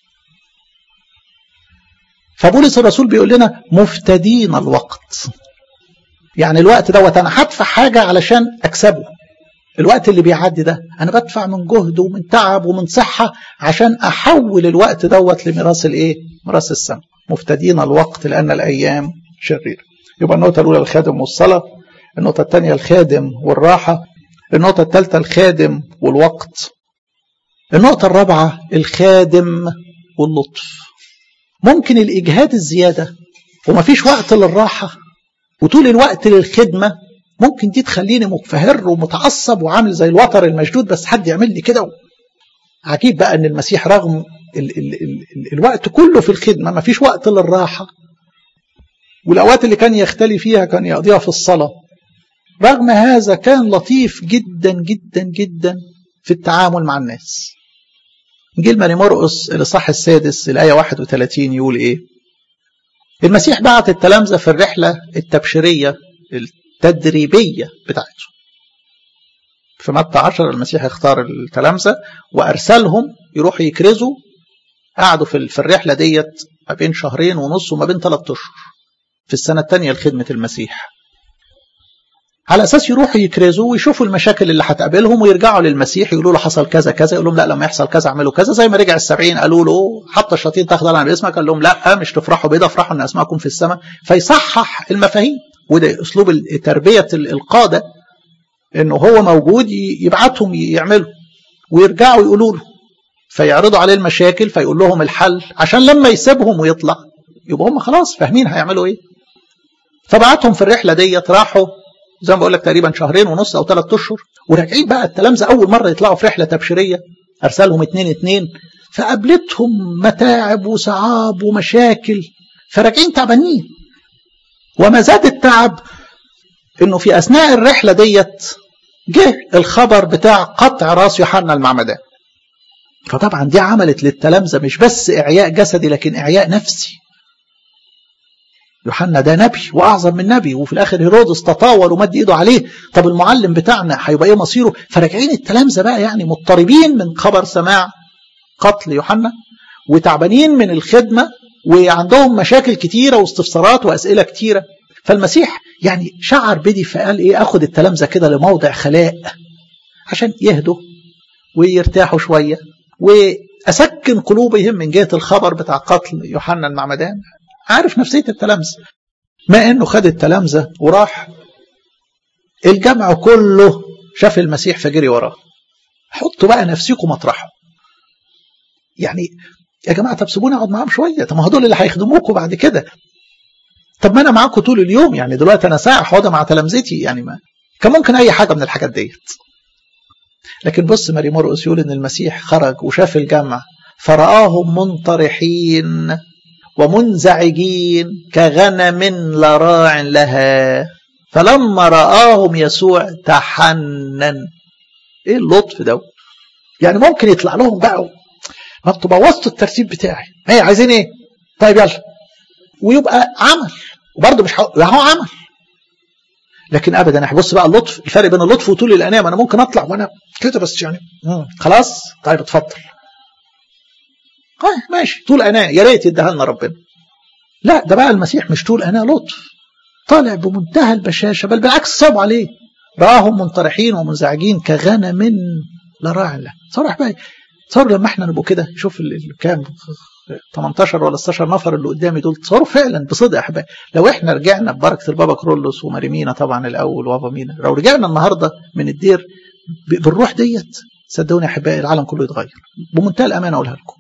A: فبولس الرسول بيقول لنا مفتدين الوقت يعني الوقت دوت انا هدفع حاجه علشان اكسبه الوقت اللي بيعدي ده انا بدفع من جهد ومن تعب ومن صحه عشان احول الوقت دوت لميراث الايه ميراث السماء مفتدين الوقت لان الايام شريره يبقى النقطه الاولى الخادم والصلاه النقطه الثانيه الخادم والراحه النقطه الثالثه الخادم والوقت النقطه الرابعه الخادم واللطف ممكن الاجهاد الزياده ومفيش وقت للراحه وطول الوقت للخدمه ممكن دي تخليني متفهر ومتعصب وعامل زي الوتر المشدود بس حد يعمل لي كده عجيب بقى ان المسيح رغم ال ال ال ال الوقت كله في الخدمه ما فيش وقت للراحه والاوقات اللي كان يختلي فيها كان يقضيها في الصلاه رغم هذا كان لطيف جدا جدا جدا في التعامل مع الناس انجيل ماري مرقس الاصحاح السادس الايه 31 يقول ايه المسيح بعت التلامذه في الرحله التبشيريه التدريبيه بتاعته في متى 10 المسيح اختار التلامذه وارسلهم يروحوا يكرزوا قعدوا في في الرحله ديت ما بين شهرين ونص وما بين ثلاث اشهر في السنه الثانيه لخدمه المسيح على اساس يروحوا يكرزوا ويشوفوا المشاكل اللي هتقابلهم ويرجعوا للمسيح يقولوا له حصل كذا كذا يقول لهم لا لما يحصل كذا اعملوا كذا زي ما رجع السبعين قالوا له حتى الشياطين تاخد على باسمك قال لهم لا مش تفرحوا بيضا افرحوا ان اسماءكم في السماء فيصحح المفاهيم وده اسلوب تربيه القاده انه هو موجود يبعتهم يعملوا ويرجعوا يقولوا له فيعرضوا عليه المشاكل فيقول لهم الحل عشان لما يسيبهم ويطلع يبقى هم خلاص فاهمين هيعملوا ايه فبعتهم في الرحله ديت راحوا زي ما بقول لك تقريبا شهرين ونص او ثلاث اشهر وراجعين بقى التلامذه اول مره يطلعوا في رحله تبشيريه ارسلهم اتنين اتنين فقابلتهم متاعب وصعاب ومشاكل فراجعين تعبانين وما زاد التعب انه في اثناء الرحله ديت جه الخبر بتاع قطع راس يوحنا المعمدان فطبعا دي عملت للتلامذه مش بس اعياء جسدي لكن اعياء نفسي يوحنا ده نبي واعظم من نبي وفي الاخر هيرودس تطاول ومد ايده عليه طب المعلم بتاعنا هيبقى ايه مصيره فراجعين التلامذه بقى يعني مضطربين من خبر سماع قتل يوحنا وتعبانين من الخدمه وعندهم مشاكل كتيره واستفسارات واسئله كتيره فالمسيح يعني شعر بدي فقال ايه اخد التلامذه كده لموضع خلاء عشان يهدوا ويرتاحوا شويه واسكن قلوبهم من جهه الخبر بتاع قتل يوحنا المعمدان عارف نفسيه التلامذه ما انه خد التلامذه وراح الجمع كله شاف المسيح فجري وراه حطوا بقى نفسكم مطرحه يعني يا جماعه طب سيبوني اقعد معاهم شويه طب ما هدول اللي هيخدموكوا بعد كده طب ما انا معاكم طول اليوم يعني دلوقتي انا ساعه هقعد مع تلامذتي يعني ما كان ممكن اي حاجه من الحاجات ديت لكن بص ماري مرقس يقول ان المسيح خرج وشاف الجمع فرآهم منطرحين ومنزعجين كغنم لا راع لها فلما رآهم يسوع تحنن ايه اللطف ده يعني ممكن يطلع لهم بقى ما انتوا بوظتوا الترتيب بتاعي ايه عايزين ايه طيب يلا ويبقى عمل وبرضه مش هو عمل لكن ابدا هبص بقى اللطف الفرق بين اللطف وطول الانام انا ممكن اطلع وانا كده بس يعني خلاص طيب اتفضل اه ماشي طول اناء يا ريت يديها لنا ربنا لا ده بقى المسيح مش طول اناء لطف طالع بمنتهى البشاشه بل بالعكس صعب عليه راهم منطرحين ومنزعجين كغنم لا راع له صرح بقى صار لما احنا نبقى كده شوف الكام 18 ولا 16 نفر اللي قدامي دول تصوروا فعلا بصدق يا احبائي لو احنا رجعنا ببركه البابا كرولوس وماريمينا طبعا الاول وبابا مينا لو رجعنا النهارده من الدير بالروح ديت صدقوني يا احبائي العالم كله يتغير بمنتهى الامانه اقولها لكم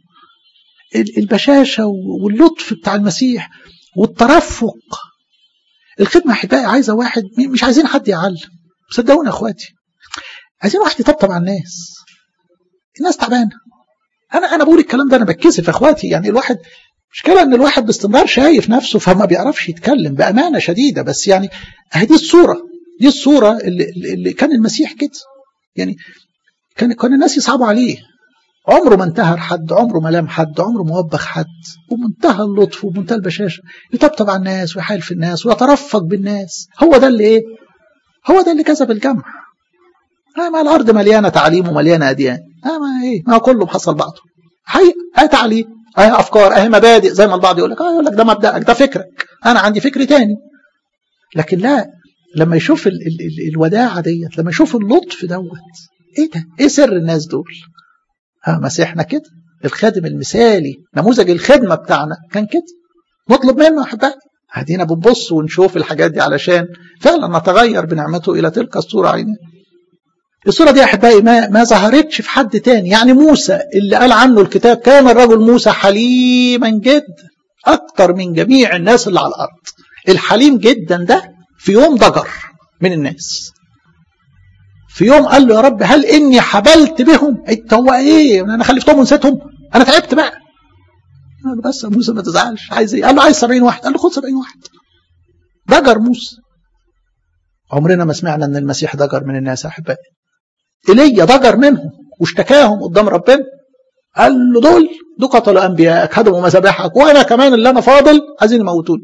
A: البشاشه واللطف بتاع المسيح والترفق الخدمه يا احبائي عايزه واحد مش عايزين حد يعلم صدقوني يا اخواتي عايزين واحد يطبطب على الناس الناس تعبانه انا انا بقول الكلام ده انا بتكسف يا اخواتي يعني الواحد مشكلة ان الواحد باستمرار شايف نفسه فما بيعرفش يتكلم بامانه شديده بس يعني دي الصوره دي الصوره اللي, اللي كان المسيح كده يعني كان كان الناس يصعبوا عليه عمره ما انتهر حد عمره ما لام حد عمره ما وبخ حد ومنتهى اللطف ومنتهى البشاشه يطبطب على الناس ويحايل في الناس ويترفق بالناس هو ده اللي ايه هو ده اللي كسب الجمع آه ما الارض مليانه تعليم ومليانه اديان آه ما ايه ما كله محصل بعضه حقيقة اه تعليم اه افكار اه مبادئ زي ما البعض يقول لك اه يقول لك ده مبدأك ده فكرك انا عندي فكر تاني لكن لا لما يشوف ال ال ال الوداعه ديت لما يشوف اللطف دوت ايه ده ايه سر الناس دول اه مسيحنا كده الخادم المثالي نموذج الخدمه بتاعنا كان كده نطلب منه احبائي هدينا بنبص ونشوف الحاجات دي علشان فعلا نتغير بنعمته الى تلك الصوره عينيه الصورة دي يا أحبائي ما, ما ظهرتش في حد تاني يعني موسى اللي قال عنه الكتاب كان الرجل موسى حليما جدا أكتر من جميع الناس اللي على الأرض الحليم جدا ده في يوم ضجر من الناس في يوم قال له يا رب هل إني حبلت بهم انت هو إيه أنا خلفتهم ونسيتهم أنا تعبت بقى قال له بس يا موسى ما تزعلش عايز إيه قال له عايز 70 واحد قال له خد 70 واحد ضجر موسى عمرنا ما سمعنا ان المسيح ضجر من الناس يا احبائي ايليا ضجر منهم واشتكاهم قدام ربنا قال له دول دول قتلوا انبيائك هدموا مذابحك وانا كمان اللي انا فاضل عايزين يموتوني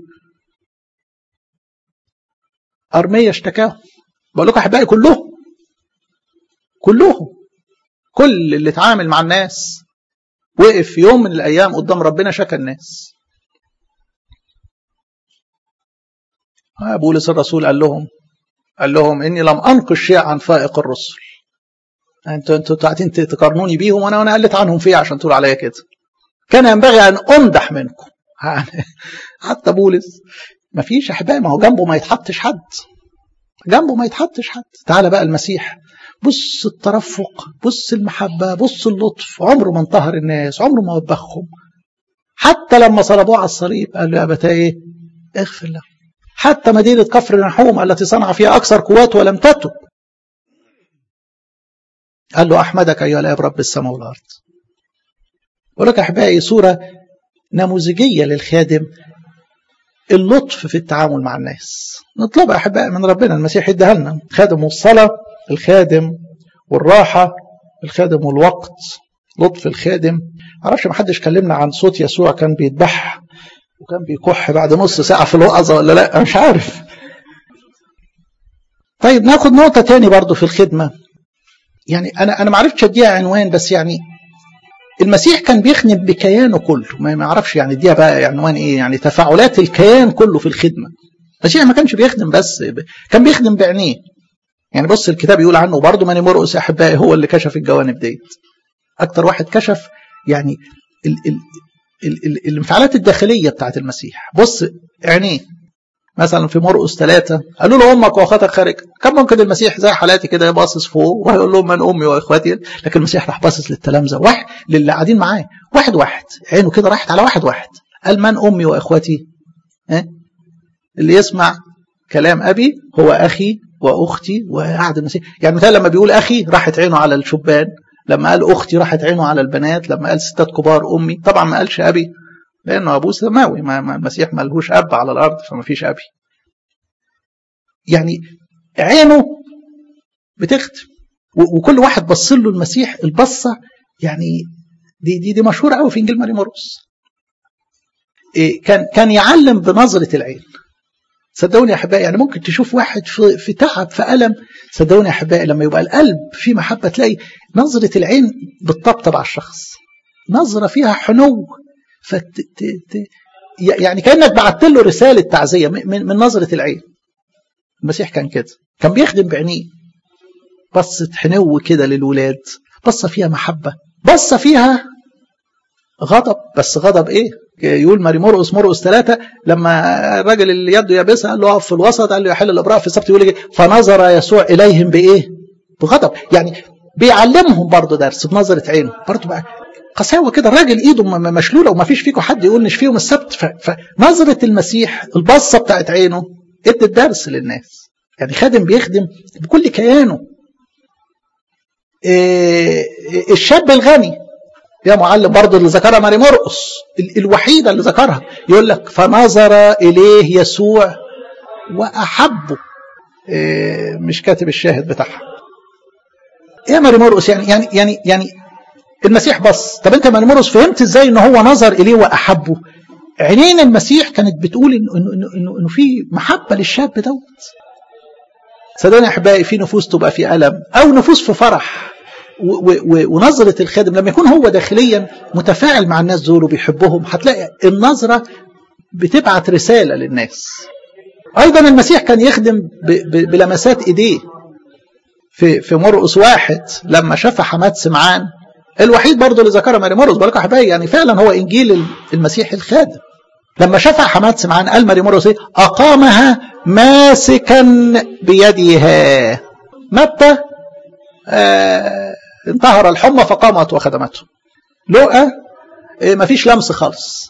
A: ارميا اشتكاهم بقول لكم احبائي كلهم كلهم كل اللي اتعامل مع الناس وقف في يوم من الايام قدام ربنا شكى الناس بولس الرسول قال لهم قال لهم اني لم انقش شيء عن فائق الرسل انتوا انتوا قاعدين تقارنوني بيهم وانا وانا قلت عنهم فيه عشان تقول عليا كده كان ينبغي ان امدح منكم حتى بولس ما فيش احبائي ما هو جنبه ما يتحطش حد جنبه ما يتحطش حد تعالى بقى المسيح بص الترفق بص المحبة بص اللطف عمره ما انتهر الناس عمره ما وبخهم حتى لما صلبوه على الصليب قال له يا أبتا إيه اغفر له حتى مدينة كفر نحوم التي صنع فيها أكثر قوات ولم تتب قال له أحمدك أيها الآب رب السماء والأرض أقول لك أحبائي صورة نموذجية للخادم اللطف في التعامل مع الناس نطلبها أحبائي من ربنا المسيح يديها لنا الخادم والصلاة الخادم والراحة الخادم والوقت لطف الخادم معرفش ما حدش كلمنا عن صوت يسوع كان بيذبح وكان بيكح بعد نص ساعة في الوعظة ولا لا مش عارف طيب ناخد نقطة تاني برضو في الخدمة يعني أنا أنا ما عرفتش أديها عنوان بس يعني المسيح كان بيخدم بكيانه كله ما اعرفش يعني اديها بقى عنوان ايه يعني تفاعلات الكيان كله في الخدمة المسيح ما كانش بيخدم بس كان بيخدم بعينيه يعني بص الكتاب يقول عنه برضه ماني مرقس احبائي هو اللي كشف الجوانب ديت اكتر واحد كشف يعني ال ال ال ال الانفعالات الداخليه بتاعت المسيح بص عينيه مثلا في مرقس ثلاثة قالوا له امك واخواتك خارج كان ممكن المسيح زي حالاتي كده باصص فوق وهيقول لهم من امي واخواتي لكن المسيح راح باصص للتلامذه واحد للي قاعدين معاه واحد واحد عينه كده راحت على واحد واحد قال من امي واخواتي ها اللي يسمع كلام ابي هو اخي واختي وقعد المسيح يعني مثلا لما بيقول اخي راحت عينه على الشبان لما قال اختي راحت عينه على البنات لما قال ستات كبار امي طبعا ما قالش ابي لانه ابوه سماوي ما المسيح ما لهوش اب على الارض فما فيش ابي يعني عينه بتختم وكل واحد بص له المسيح البصه يعني دي دي دي مشهوره قوي في انجيل ماري مرقس إيه كان كان يعلم بنظره العين صدقوني يا احبائي يعني ممكن تشوف واحد في, في تعب في الم صدقوني يا احبائي لما يبقى القلب فيه محبه تلاقي نظره العين بتطبطب على الشخص نظره فيها حنو فت ت... يعني كانك بعت له رساله تعزيه من, من نظره العين المسيح كان كده كان بيخدم بعينيه بصة حنو كده للولاد بصة فيها محبة بصة فيها غضب بس غضب ايه يقول ماري مرقس مرقس ثلاثة لما الراجل اللي يده يابسة قال له اقف في الوسط قال له يحل الابراء في السبت يقول ايه فنظر يسوع اليهم بايه بغضب يعني بيعلمهم برضه درس بنظرة عينه برضه بقى قساوة كده الراجل ايده مشلولة وما فيش فيكم حد يقول نش فيهم السبت فنظرة المسيح البصة بتاعت عينه ادت درس للناس يعني خادم بيخدم بكل كيانه إيه الشاب الغني يا معلم برضه اللي ذكرها ماري مرقس الوحيده اللي ذكرها يقول لك فنظر اليه يسوع واحبه إيه مش كاتب الشاهد بتاعها ايه ماري مرقس يعني يعني يعني يعني المسيح بص طب انت ماري مرقس فهمت ازاي ان هو نظر اليه واحبه عينين المسيح كانت بتقول انه انه انه, إنه في محبه للشاب دوت صدقني يا احبائي في نفوس تبقى في الم او نفوس في فرح ونظرة الخادم لما يكون هو داخليا متفاعل مع الناس دول وبيحبهم هتلاقي النظرة بتبعت رسالة للناس أيضا المسيح كان يخدم بلمسات إيديه في في مرقس واحد لما شاف حماد سمعان الوحيد برضه اللي ذكرها ماري مرقس بالك حبايبي يعني فعلا هو إنجيل المسيح الخادم لما شاف حماد سمعان قال ماري مرقس ايه أقامها ماسكا بيدها متى آه انتهر الحمى فقامت وخدمته لقى إيه مفيش لمس خالص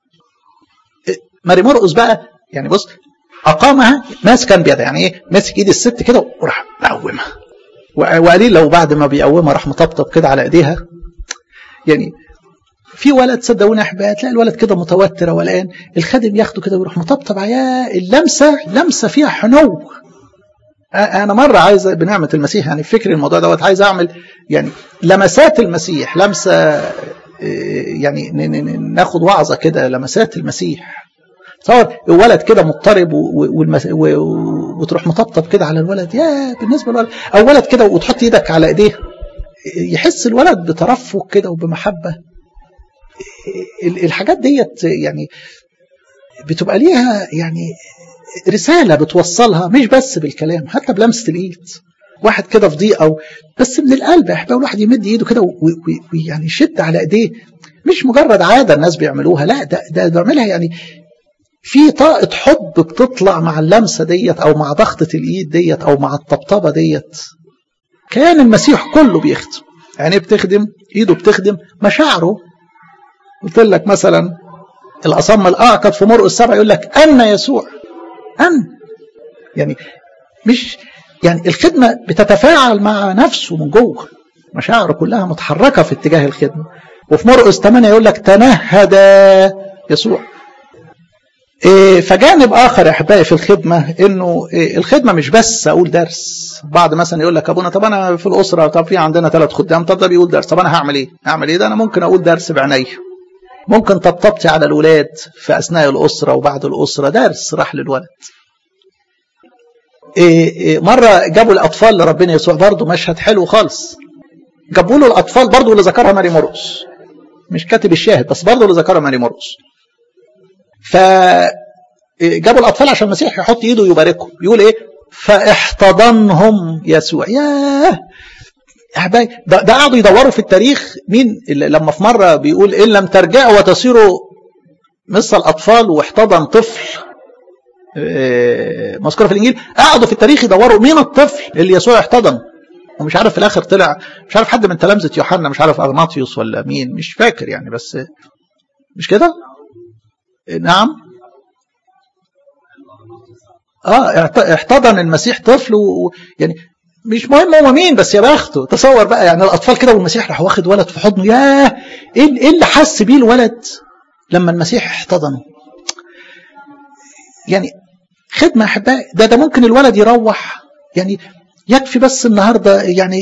A: إيه ماري مرقس بقى يعني بص اقامها ماسكا بيدها يعني ايه ماسك ايد الست كده وراح مقومها وقليل لو بعد ما بيقومها راح مطبطب كده على ايديها يعني في ولد صدقوني يا احبائي تلاقي الولد كده متوتر ولقان الخادم ياخده كده ويروح مطبطب عليها اللمسه لمسه فيها حنو انا مره عايز بنعمه المسيح يعني فكر الموضوع دوت عايز اعمل يعني لمسات المسيح لمسه يعني ناخد وعظه كده لمسات المسيح تصور الولد كده مضطرب والمس... و... وتروح مطبطب كده على الولد يا بالنسبه للولد او ولد كده وتحط ايدك على ايديه يحس الولد بترفق كده وبمحبه الحاجات ديت يعني بتبقى ليها يعني رسالة بتوصلها مش بس بالكلام حتى بلمسة الإيد واحد كده في ضيقة بس من القلب يا أحباب الواحد يمد إيده كده ويعني يشد على إيديه مش مجرد عادة الناس بيعملوها لا ده ده بيعملها يعني في طاقة حب بتطلع مع اللمسة ديت أو مع ضغطة الإيد ديت أو مع الطبطبة ديت كان المسيح كله بيخدم يعني بتخدم إيده بتخدم مشاعره قلت لك مثلا الأصم الأعقد في مرقس السبع يقول لك أن يسوع أن يعني مش يعني الخدمة بتتفاعل مع نفسه من جوه مشاعره كلها متحركة في اتجاه الخدمة وفي مرقس 8 يقول لك تنهد يسوع إيه فجانب آخر يا أحبائي في الخدمة إنه إيه الخدمة مش بس أقول درس بعض مثلا يقول لك أبونا طب أنا في الأسرة طب في عندنا ثلاث خدام طب ده بيقول درس طب أنا هعمل إيه؟ هعمل إيه ده أنا ممكن أقول درس بعيني ممكن طبطبتي على الولاد في أثناء الأسرة وبعد الأسرة درس راح للولد إيه إيه مرة جابوا الأطفال لربنا يسوع برضه مشهد حلو خالص جابوا له الأطفال برضه اللي ذكرها ماري مرقس مش كاتب الشاهد بس برضه اللي ذكرها ماري مرقس ف جابوا الأطفال عشان المسيح يحط إيده ويباركهم يقول إيه فاحتضنهم يسوع ياه احبائي ده, ده قعدوا يدوروا في التاريخ مين لما في مره بيقول ان لم ترجعوا وتصيروا مثل الاطفال واحتضن طفل مذكوره في الانجيل قعدوا في التاريخ يدوروا مين الطفل اللي يسوع احتضن ومش عارف في الاخر طلع مش عارف حد من تلامذه يوحنا مش عارف اغناطيوس ولا مين مش فاكر يعني بس مش كده نعم اه احتضن المسيح طفل ويعني مش مهم هو مين بس يا بخته تصور بقى يعني الاطفال كده والمسيح راح واخد ولد في حضنه ياه ايه اللي حس بيه الولد لما المسيح احتضنه يعني خدمه احبائي ده ده ممكن الولد يروح يعني يكفي بس النهارده يعني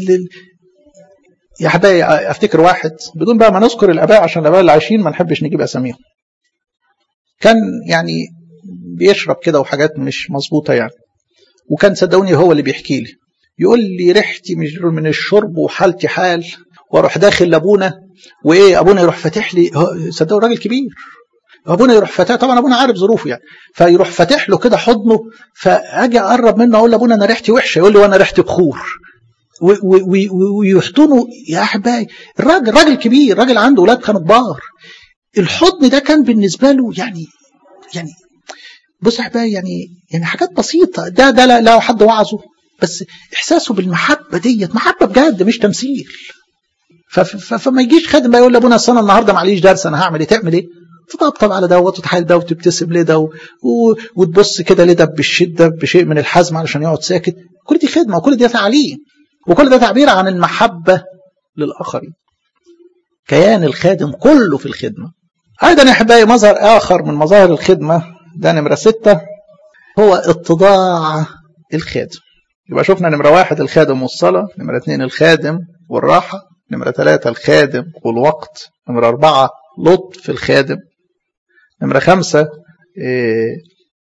A: يا احبائي افتكر واحد بدون بقى ما نذكر الاباء عشان الاباء اللي عايشين ما نحبش نجيب اساميهم كان يعني بيشرب كده وحاجات مش مظبوطه يعني وكان صدقوني هو اللي بيحكي لي يقول لي ريحتي من الشرب وحالتي حال واروح داخل لابونا وايه ابونا يروح فاتح لي صدقوا راجل كبير ابونا يروح فاتح طبعا ابونا عارف ظروفه يعني فيروح فاتح له كده حضنه فاجي اقرب منه اقول لابونا انا ريحتي وحشه يقول لي وانا ريحتي بخور ويحضنوا يا احبائي الراجل راجل كبير راجل عنده اولاد كانوا كبار الحضن ده كان بالنسبه له يعني يعني بص احبائي يعني يعني حاجات بسيطه ده ده لا, لا حد وعظه بس احساسه بالمحبه ديت محبه بجد مش تمثيل فما يجيش خادم بقى يقول لابونا السنه النهارده معليش درس انا هعمل ايه تعمل ايه؟ تطبطب على دوت وتحايل ده وتبتسم لده و... وتبص كده لده بالشده بشيء من الحزم علشان يقعد ساكت كل دي خدمه وكل دي تعليم وكل ده تعبير عن المحبه للاخرين كيان الخادم كله في الخدمه ايضا يا احبائي مظهر اخر من مظاهر الخدمه ده نمره سته هو اتضاع الخادم يبقى شفنا نمره واحد الخادم والصلاه نمره اثنين الخادم والراحه نمره ثلاثه الخادم والوقت نمره اربعه لطف الخادم نمرة خمسة إيه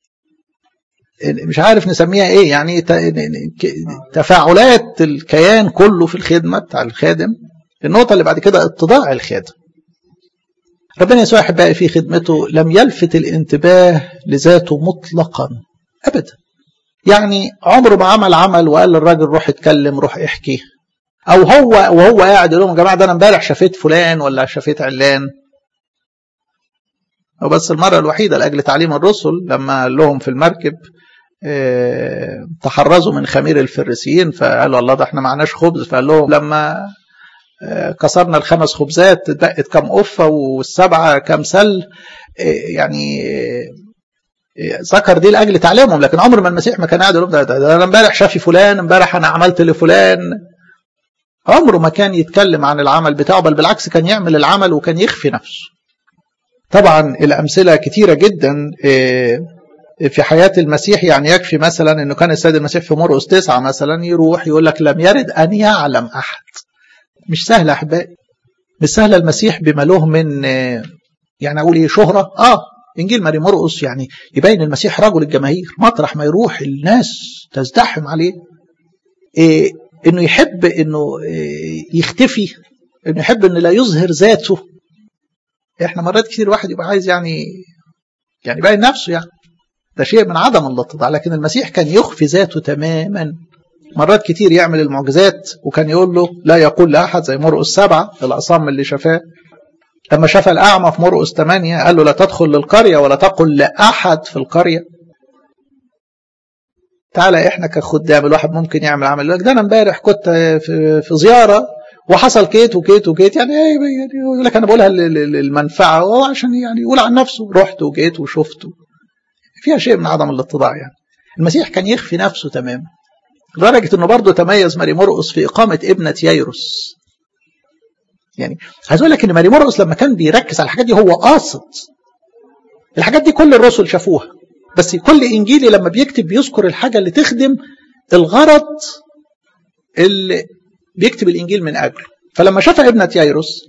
A: مش عارف نسميها ايه يعني تفاعلات الكيان كله في الخدمة بتاع الخادم النقطة اللي بعد كده اتضاع الخادم ربنا يسوع احبائي في خدمته لم يلفت الانتباه لذاته مطلقا ابدا يعني عمره ما عمل عمل وقال للراجل روح اتكلم روح احكي او هو وهو قاعد يقول لهم يا جماعه ده انا امبارح شفيت فلان ولا شفيت علان وبس المرة الوحيدة لأجل تعليم الرسل لما قال لهم في المركب اه تحرزوا من خمير الفريسيين فقالوا الله ده احنا معناش خبز فقال لهم لما اه كسرنا الخمس خبزات اتبقت كام قفة والسبعة كام سل اه يعني ذكر دي لاجل تعليمهم لكن عمر ما المسيح ما كان قاعد يقول ده, ده, ده انا امبارح شافي فلان امبارح انا عملت لفلان عمره ما كان يتكلم عن العمل بتاعه بل بالعكس كان يعمل العمل وكان يخفي نفسه طبعا الأمثلة كتيرة جدا في حياة المسيح يعني يكفي مثلا أنه كان السيد المسيح في مرقس تسعة مثلا يروح يقول لك لم يرد أن يعلم أحد مش سهل أحبائي مش سهل المسيح بما له من يعني أقول إيه شهرة آه إنجيل ماري مرقس يعني يبين المسيح رجل الجماهير مطرح ما يروح الناس تزدحم عليه إيه إنه يحب إنه إيه يختفي إنه يحب إنه لا يظهر ذاته احنا مرات كتير واحد يبقى عايز يعني يعني يبين نفسه يعني ده شيء من عدم الاتضاع لكن المسيح كان يخفي ذاته تماما مرات كتير يعمل المعجزات وكان يقول له لا يقول لأحد زي مرقس سبعة الأصم اللي شفاه لما شاف الأعمى في مرقس ثمانية قال له لا تدخل للقرية ولا تقل لأحد في القرية تعالى احنا كخدام الواحد ممكن يعمل عمل لك ده انا امبارح كنت في, في زياره وحصل كيت وكيت وكيت يعني يعني يقول لك انا بقولها للمنفعه وهو عشان يعني يقول عن نفسه رحت وجيت وشفت فيها شيء من عدم الاتضاع يعني المسيح كان يخفي نفسه تماما لدرجه انه برضه تميز ماري مرقس في اقامه ابنه ييروس يعني عايز اقول لك ان ماري مرقس لما كان بيركز على الحاجات دي هو قاصد الحاجات دي كل الرسل شافوها بس كل انجيلي لما بيكتب بيذكر الحاجه اللي تخدم الغرض اللي بيكتب الانجيل من اجله فلما شاف ابنه يايروس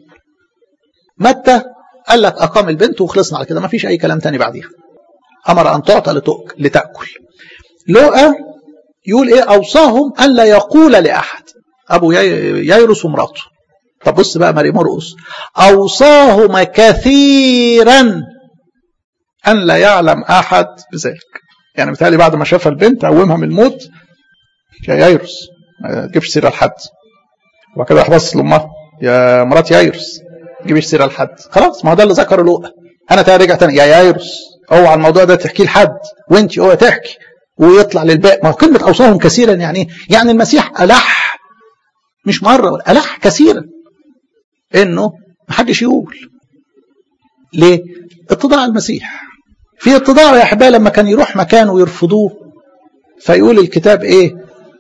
A: متى قال لك اقام البنت وخلصنا على كده ما فيش اي كلام تاني بعديها امر ان تعطى لتاكل لوقا يقول ايه اوصاهم ان لا يقول لاحد ابو يايروس ومراته طب بص بقى ماري مرقس اوصاهما كثيرا ان لا يعلم احد بذلك يعني بالتالي بعد ما شاف البنت قومها من الموت يا يايروس ما تجيبش سيره لحد وبعد كده راح بص لامها يا مرات يايروس ما تجيبش سيره لحد خلاص ما هو ده اللي ذكره لوقا انا تاني رجع تاني يا يايروس اوعى الموضوع ده تحكيه لحد وانت اوعى تحكي ويطلع للباقي ما هو كلمه اوصاهم كثيرا يعني يعني المسيح الح مش مره ولا الح كثيرا انه ما حدش يقول ليه؟ اتضاع المسيح في اتضاع يا احبائي لما كان يروح مكان ويرفضوه فيقول الكتاب ايه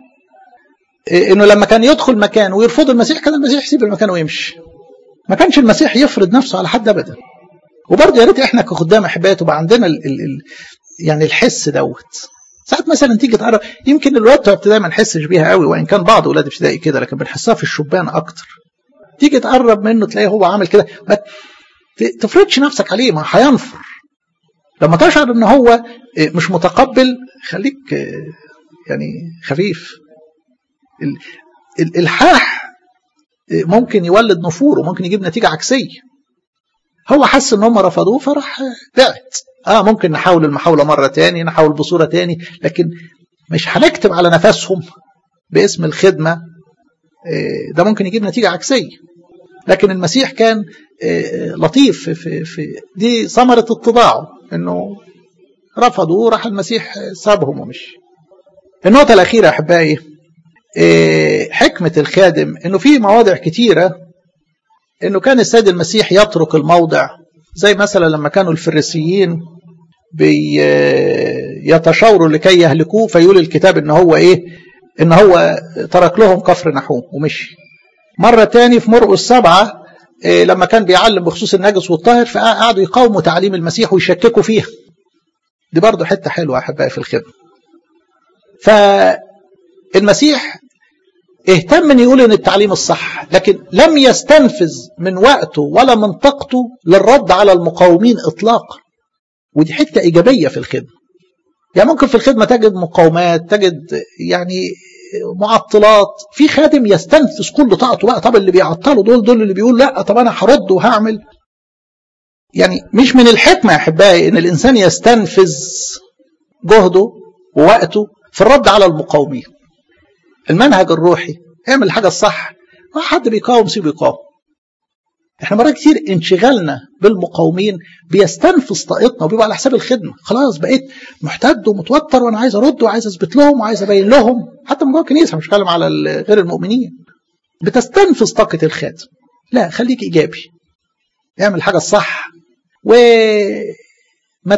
A: انه لما كان يدخل مكان ويرفض المسيح كان المسيح يسيب المكان ويمشي ما كانش المسيح يفرض نفسه على حد ابدا وبرضه يا ريت احنا كخدام احبائي تبقى عندنا ال ال ال يعني الحس دوت ساعات مثلا تيجي تعرف يمكن الولاد بتوع ابتدائي ما نحسش بيها قوي وان كان بعض اولاد ابتدائي كده لكن بنحسها في الشبان اكتر تيجي تقرب منه تلاقيه هو عامل كده ما تفرضش نفسك عليه ما هينفر لما تشعر ان هو مش متقبل خليك يعني خفيف الالحاح ممكن يولد نفور وممكن يجيب نتيجه عكسيه هو حس ان هم رفضوه فراح بعت اه ممكن نحاول المحاوله مره تاني نحاول بصوره تاني لكن مش هنكتب على نفسهم باسم الخدمه ده ممكن يجيب نتيجة عكسية لكن المسيح كان لطيف في, في دي ثمرة اتضاعه انه رفضوا راح المسيح سابهم ومشي النقطة الأخيرة أحبائي حكمة الخادم انه في مواضع كتيرة انه كان السيد المسيح يترك الموضع زي مثلا لما كانوا الفريسيين يتشاوروا لكي يهلكوه فيقول الكتاب ان هو ايه ان هو ترك لهم كفر نحوم ومشي مرة تاني في مرقس سبعة إيه لما كان بيعلم بخصوص النجس والطاهر فقعدوا يقاوموا تعليم المسيح ويشككوا فيها دي برضو حتة حلوة أحبائي في الخدمة فالمسيح اهتم ان يقول ان التعليم الصح لكن لم يستنفذ من وقته ولا من طاقته للرد على المقاومين اطلاقا ودي حته ايجابيه في الخدمه يعني ممكن في الخدمه تجد مقاومات تجد يعني معطلات في خادم يستنفذ كل طاقته بقى طب اللي بيعطلوا دول دول اللي بيقول لا طب انا هرد وهعمل يعني مش من الحكمه يا احبائي ان الانسان يستنفذ جهده ووقته في الرد على المقاومين المنهج الروحي اعمل الحاجه الصح ما حد بيقاوم سيبه يقاوم احنا مرات كتير انشغالنا بالمقاومين بيستنفذ طاقتنا وبيبقى على حساب الخدمه خلاص بقيت محتد ومتوتر وانا عايز ارد وعايز اثبت لهم وعايز ابين لهم حتى من جوه الكنيسه مش بتكلم على غير المؤمنين بتستنفذ طاقه الخادم لا خليك ايجابي اعمل الحاجه الصح وما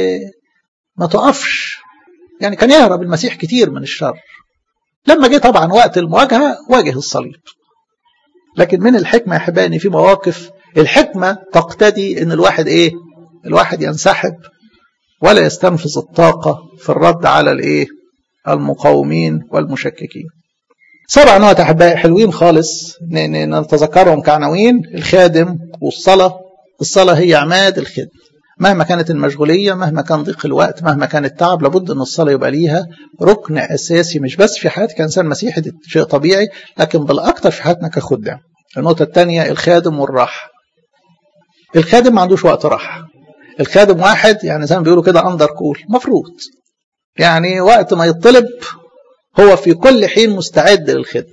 A: ما تقفش يعني كان يهرب المسيح كتير من الشر لما جه طبعا وقت المواجهه واجه الصليب لكن من الحكمة يا حبايبي في مواقف الحكمة تقتدي ان الواحد ايه الواحد ينسحب ولا يستنفذ الطاقة في الرد على الايه المقاومين والمشككين سبع نقط احبائي حلوين خالص نتذكرهم كعناوين الخادم والصلاة الصلاة هي عماد الخدمة مهما كانت المشغولية مهما كان ضيق الوقت مهما كان التعب لابد أن الصلاة يبقى ليها ركن أساسي مش بس في حياتك كإنسان مسيحي ده شيء طبيعي لكن بالأكثر في حياتنا كخدام النقطة الثانية الخادم والراحة الخادم ما عندوش وقت راحة الخادم واحد يعني زي ما بيقولوا كده أندر كول مفروض يعني وقت ما يطلب هو في كل حين مستعد للخدمة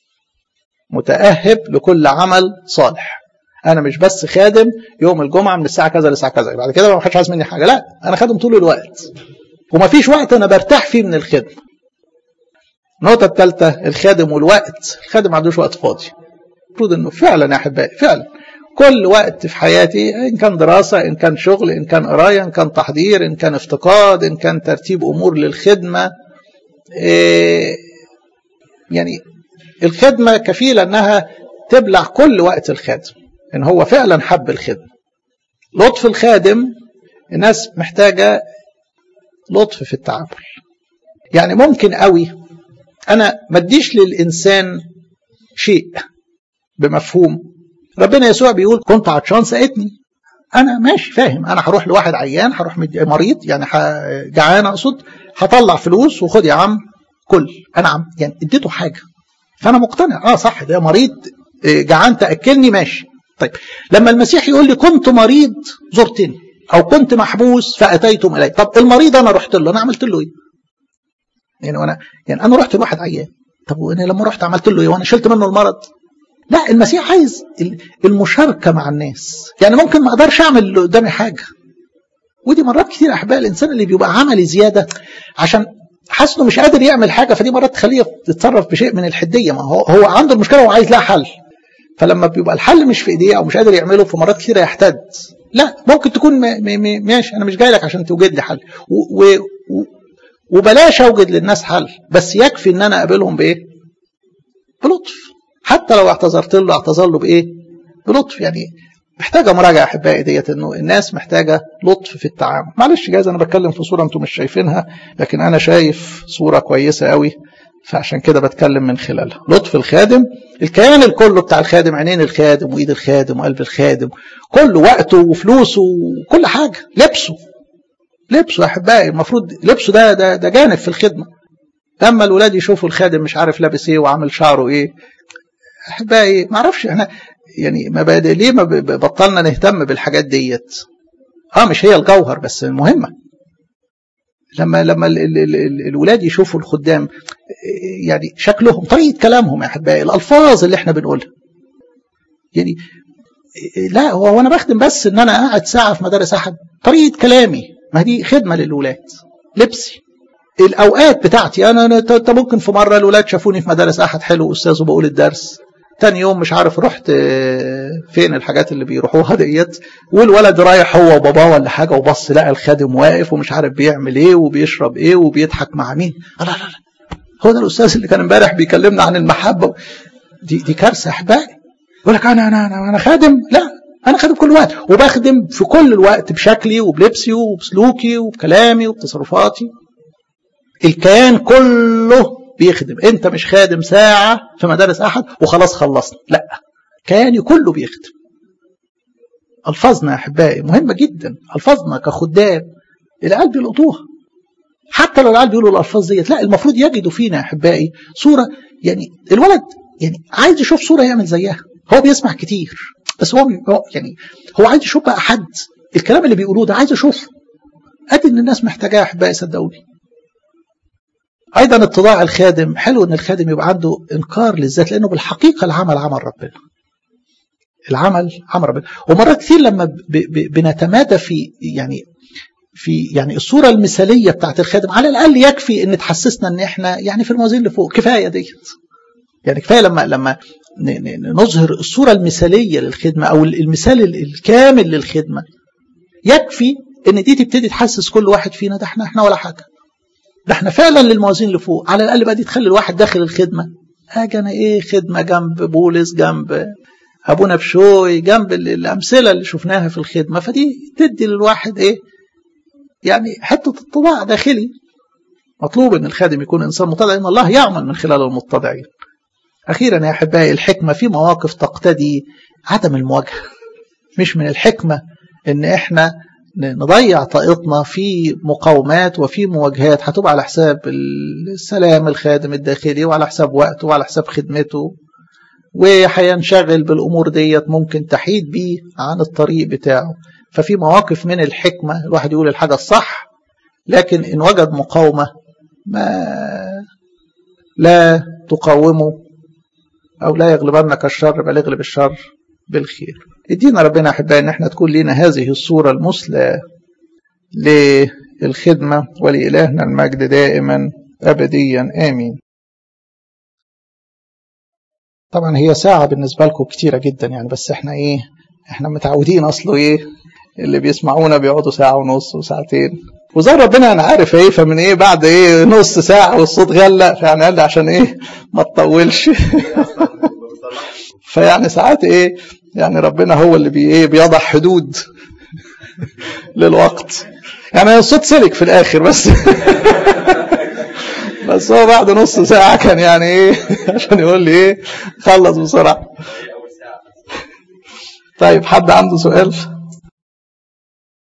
A: متأهب لكل عمل صالح انا مش بس خادم يوم الجمعه من الساعه كذا للساعه كذا بعد كده ما حدش عايز مني حاجه لا انا خادم طول الوقت وما فيش وقت انا برتاح فيه من الخدمه النقطة الثالثة الخادم والوقت الخادم ما عندوش وقت فاضي المفروض انه فعلا يا احبائي فعلا كل وقت في حياتي ان كان دراسة ان كان شغل ان كان قراية ان كان تحضير ان كان افتقاد ان كان ترتيب امور للخدمة إيه يعني الخدمة كفيلة انها تبلع كل وقت الخادم ان هو فعلا حب الخدمه لطف الخادم الناس محتاجه لطف في التعامل يعني ممكن قوي انا ما اديش للانسان شيء بمفهوم ربنا يسوع بيقول كنت عطشان سقتني انا ماشي فاهم انا هروح لواحد عيان هروح مريض يعني جعان اقصد هطلع فلوس وخد يا عم كل انا عم يعني اديته حاجه فانا مقتنع اه صح ده مريض جعان تاكلني ماشي طيب لما المسيح يقول لي كنت مريض زرتني او كنت محبوس فاتيتم الي طب المريض انا رحت له انا عملت له ايه يعني وانا يعني انا رحت لواحد عيان طب وانا لما رحت عملت له ايه وانا شلت منه المرض لا المسيح عايز المشاركه مع الناس يعني ممكن ما اقدرش اعمل اللي قدامي حاجه ودي مرات كتير احباء الانسان اللي بيبقى عملي زياده عشان حاسس انه مش قادر يعمل حاجه فدي مرات تخليه يتصرف بشيء من الحديه ما هو هو عنده المشكله وعايز لها حل فلما بيبقى الحل مش في ايديه او مش قادر يعمله في مرات كثيره يحتد لا ممكن تكون ماشي انا مش جاي لك عشان توجد لي حل و و وبلاش اوجد للناس حل بس يكفي ان انا اقابلهم بايه بلطف حتى لو اعتذرت له اعتذر له بايه بلطف يعني محتاجه مراجعه احبائي ديت انه الناس محتاجه لطف في التعامل معلش جايز انا بتكلم في صوره انتم مش شايفينها لكن انا شايف صوره كويسه قوي فعشان كده بتكلم من خلالها لطف الخادم الكيان الكله بتاع الخادم عينين الخادم وايد الخادم وقلب الخادم كل وقته وفلوسه وكل حاجه لبسه لبسه يا احبائي المفروض لبسه ده ده ده جانب في الخدمه لما الولاد يشوفوا الخادم مش عارف لابس ايه وعامل شعره ايه احبائي ما اعرفش احنا يعني مبادئ ليه ما بطلنا نهتم بالحاجات ديت اه مش هي الجوهر بس مهمه لما لما ال ال ال الولاد يشوفوا الخدام يعني شكلهم طريقه كلامهم يا احبائي الالفاظ اللي احنا بنقولها يعني لا هو وانا بخدم بس ان انا قاعد ساعه في مدارس احد طريقه كلامي ما دي خدمه للولاد لبسي الاوقات بتاعتي انا انت ممكن في مره الولاد شافوني في مدارس احد حلو استاذ وبقول الدرس تاني يوم مش عارف رحت فين الحاجات اللي بيروحوها ديت والولد رايح هو وباباه ولا حاجه وبص لقى الخادم واقف ومش عارف بيعمل ايه وبيشرب ايه وبيضحك مع مين لا لا لا هو ده الاستاذ اللي كان امبارح بيكلمنا عن المحبه دي دي كارثه احبائي يقول لك انا انا انا انا خادم لا انا خادم كل وقت وبخدم في كل الوقت بشكلي وبلبسي وبسلوكي وبكلامي وبتصرفاتي الكيان كله بيخدم انت مش خادم ساعة في مدارس احد وخلاص خلصنا لا كياني كله بيخدم الفاظنا يا احبائي مهمة جدا الفاظنا كخدام العيال بيلقطوها حتى لو العيال بيقولوا الالفاظ ديت لا المفروض يجدوا فينا يا احبائي صورة يعني الولد يعني عايز يشوف صورة يعمل زيها هو بيسمع كتير بس هو يعني هو عايز يشوف بقى حد الكلام اللي بيقولوه ده عايز اشوفه ادي ان الناس محتاجاه يا احبائي صدقوني ايضا اتضاع الخادم حلو ان الخادم يبقى عنده انكار للذات لانه بالحقيقه العمل عمل ربنا العمل عمل ربنا ومرات كتير لما ب ب بنتمادى في يعني في يعني الصوره المثاليه بتاعت الخادم على الاقل يكفي ان تحسسنا ان احنا يعني في الموازين اللي فوق كفايه ديت يعني كفايه لما لما نظهر الصوره المثاليه للخدمه او المثال الكامل للخدمه يكفي ان دي تبتدي تحسس كل واحد فينا ده احنا احنا ولا حاجه ده احنا فعلا للموازين اللي فوق على الاقل بقى دي تخلي الواحد داخل الخدمه اجي انا ايه خدمه جنب بولس جنب ابونا بشوي جنب الامثله اللي شفناها في الخدمه فدي تدي للواحد ايه يعني حته اتضاع داخلي مطلوب ان الخادم يكون انسان متضع ان الله يعمل من خلال المتضعين اخيرا يا احبائي الحكمه في مواقف تقتضي عدم المواجهه مش من الحكمه ان احنا نضيع طاقتنا في مقاومات وفي مواجهات هتبقى على حساب السلام الخادم الداخلي وعلى حساب وقته وعلى حساب خدمته وهينشغل بالامور ديت ممكن تحيد بيه عن الطريق بتاعه ففي مواقف من الحكمه الواحد يقول الحاجه الصح لكن ان وجد مقاومه ما لا تقاومه او لا يغلبنك الشر بل يغلب الشر بالخير ادينا ربنا احبائي ان احنا تكون لنا هذه الصوره المثلى للخدمه ولالهنا المجد دائما ابديا امين طبعا هي ساعه بالنسبه لكم كتيره جدا يعني بس احنا ايه احنا متعودين اصله ايه اللي بيسمعونا بيقعدوا ساعه ونص وساعتين وزي ربنا انا عارف ايه فمن ايه بعد ايه نص ساعه والصوت غلق فيعني قال لي عشان ايه ما تطولش فيعني ساعات ايه يعني ربنا هو اللي بي ايه بيضع حدود للوقت يعني الصوت سلك في الاخر بس بس هو بعد نص ساعة كان يعني ايه عشان يقول لي ايه خلص بسرعة طيب حد عنده سؤال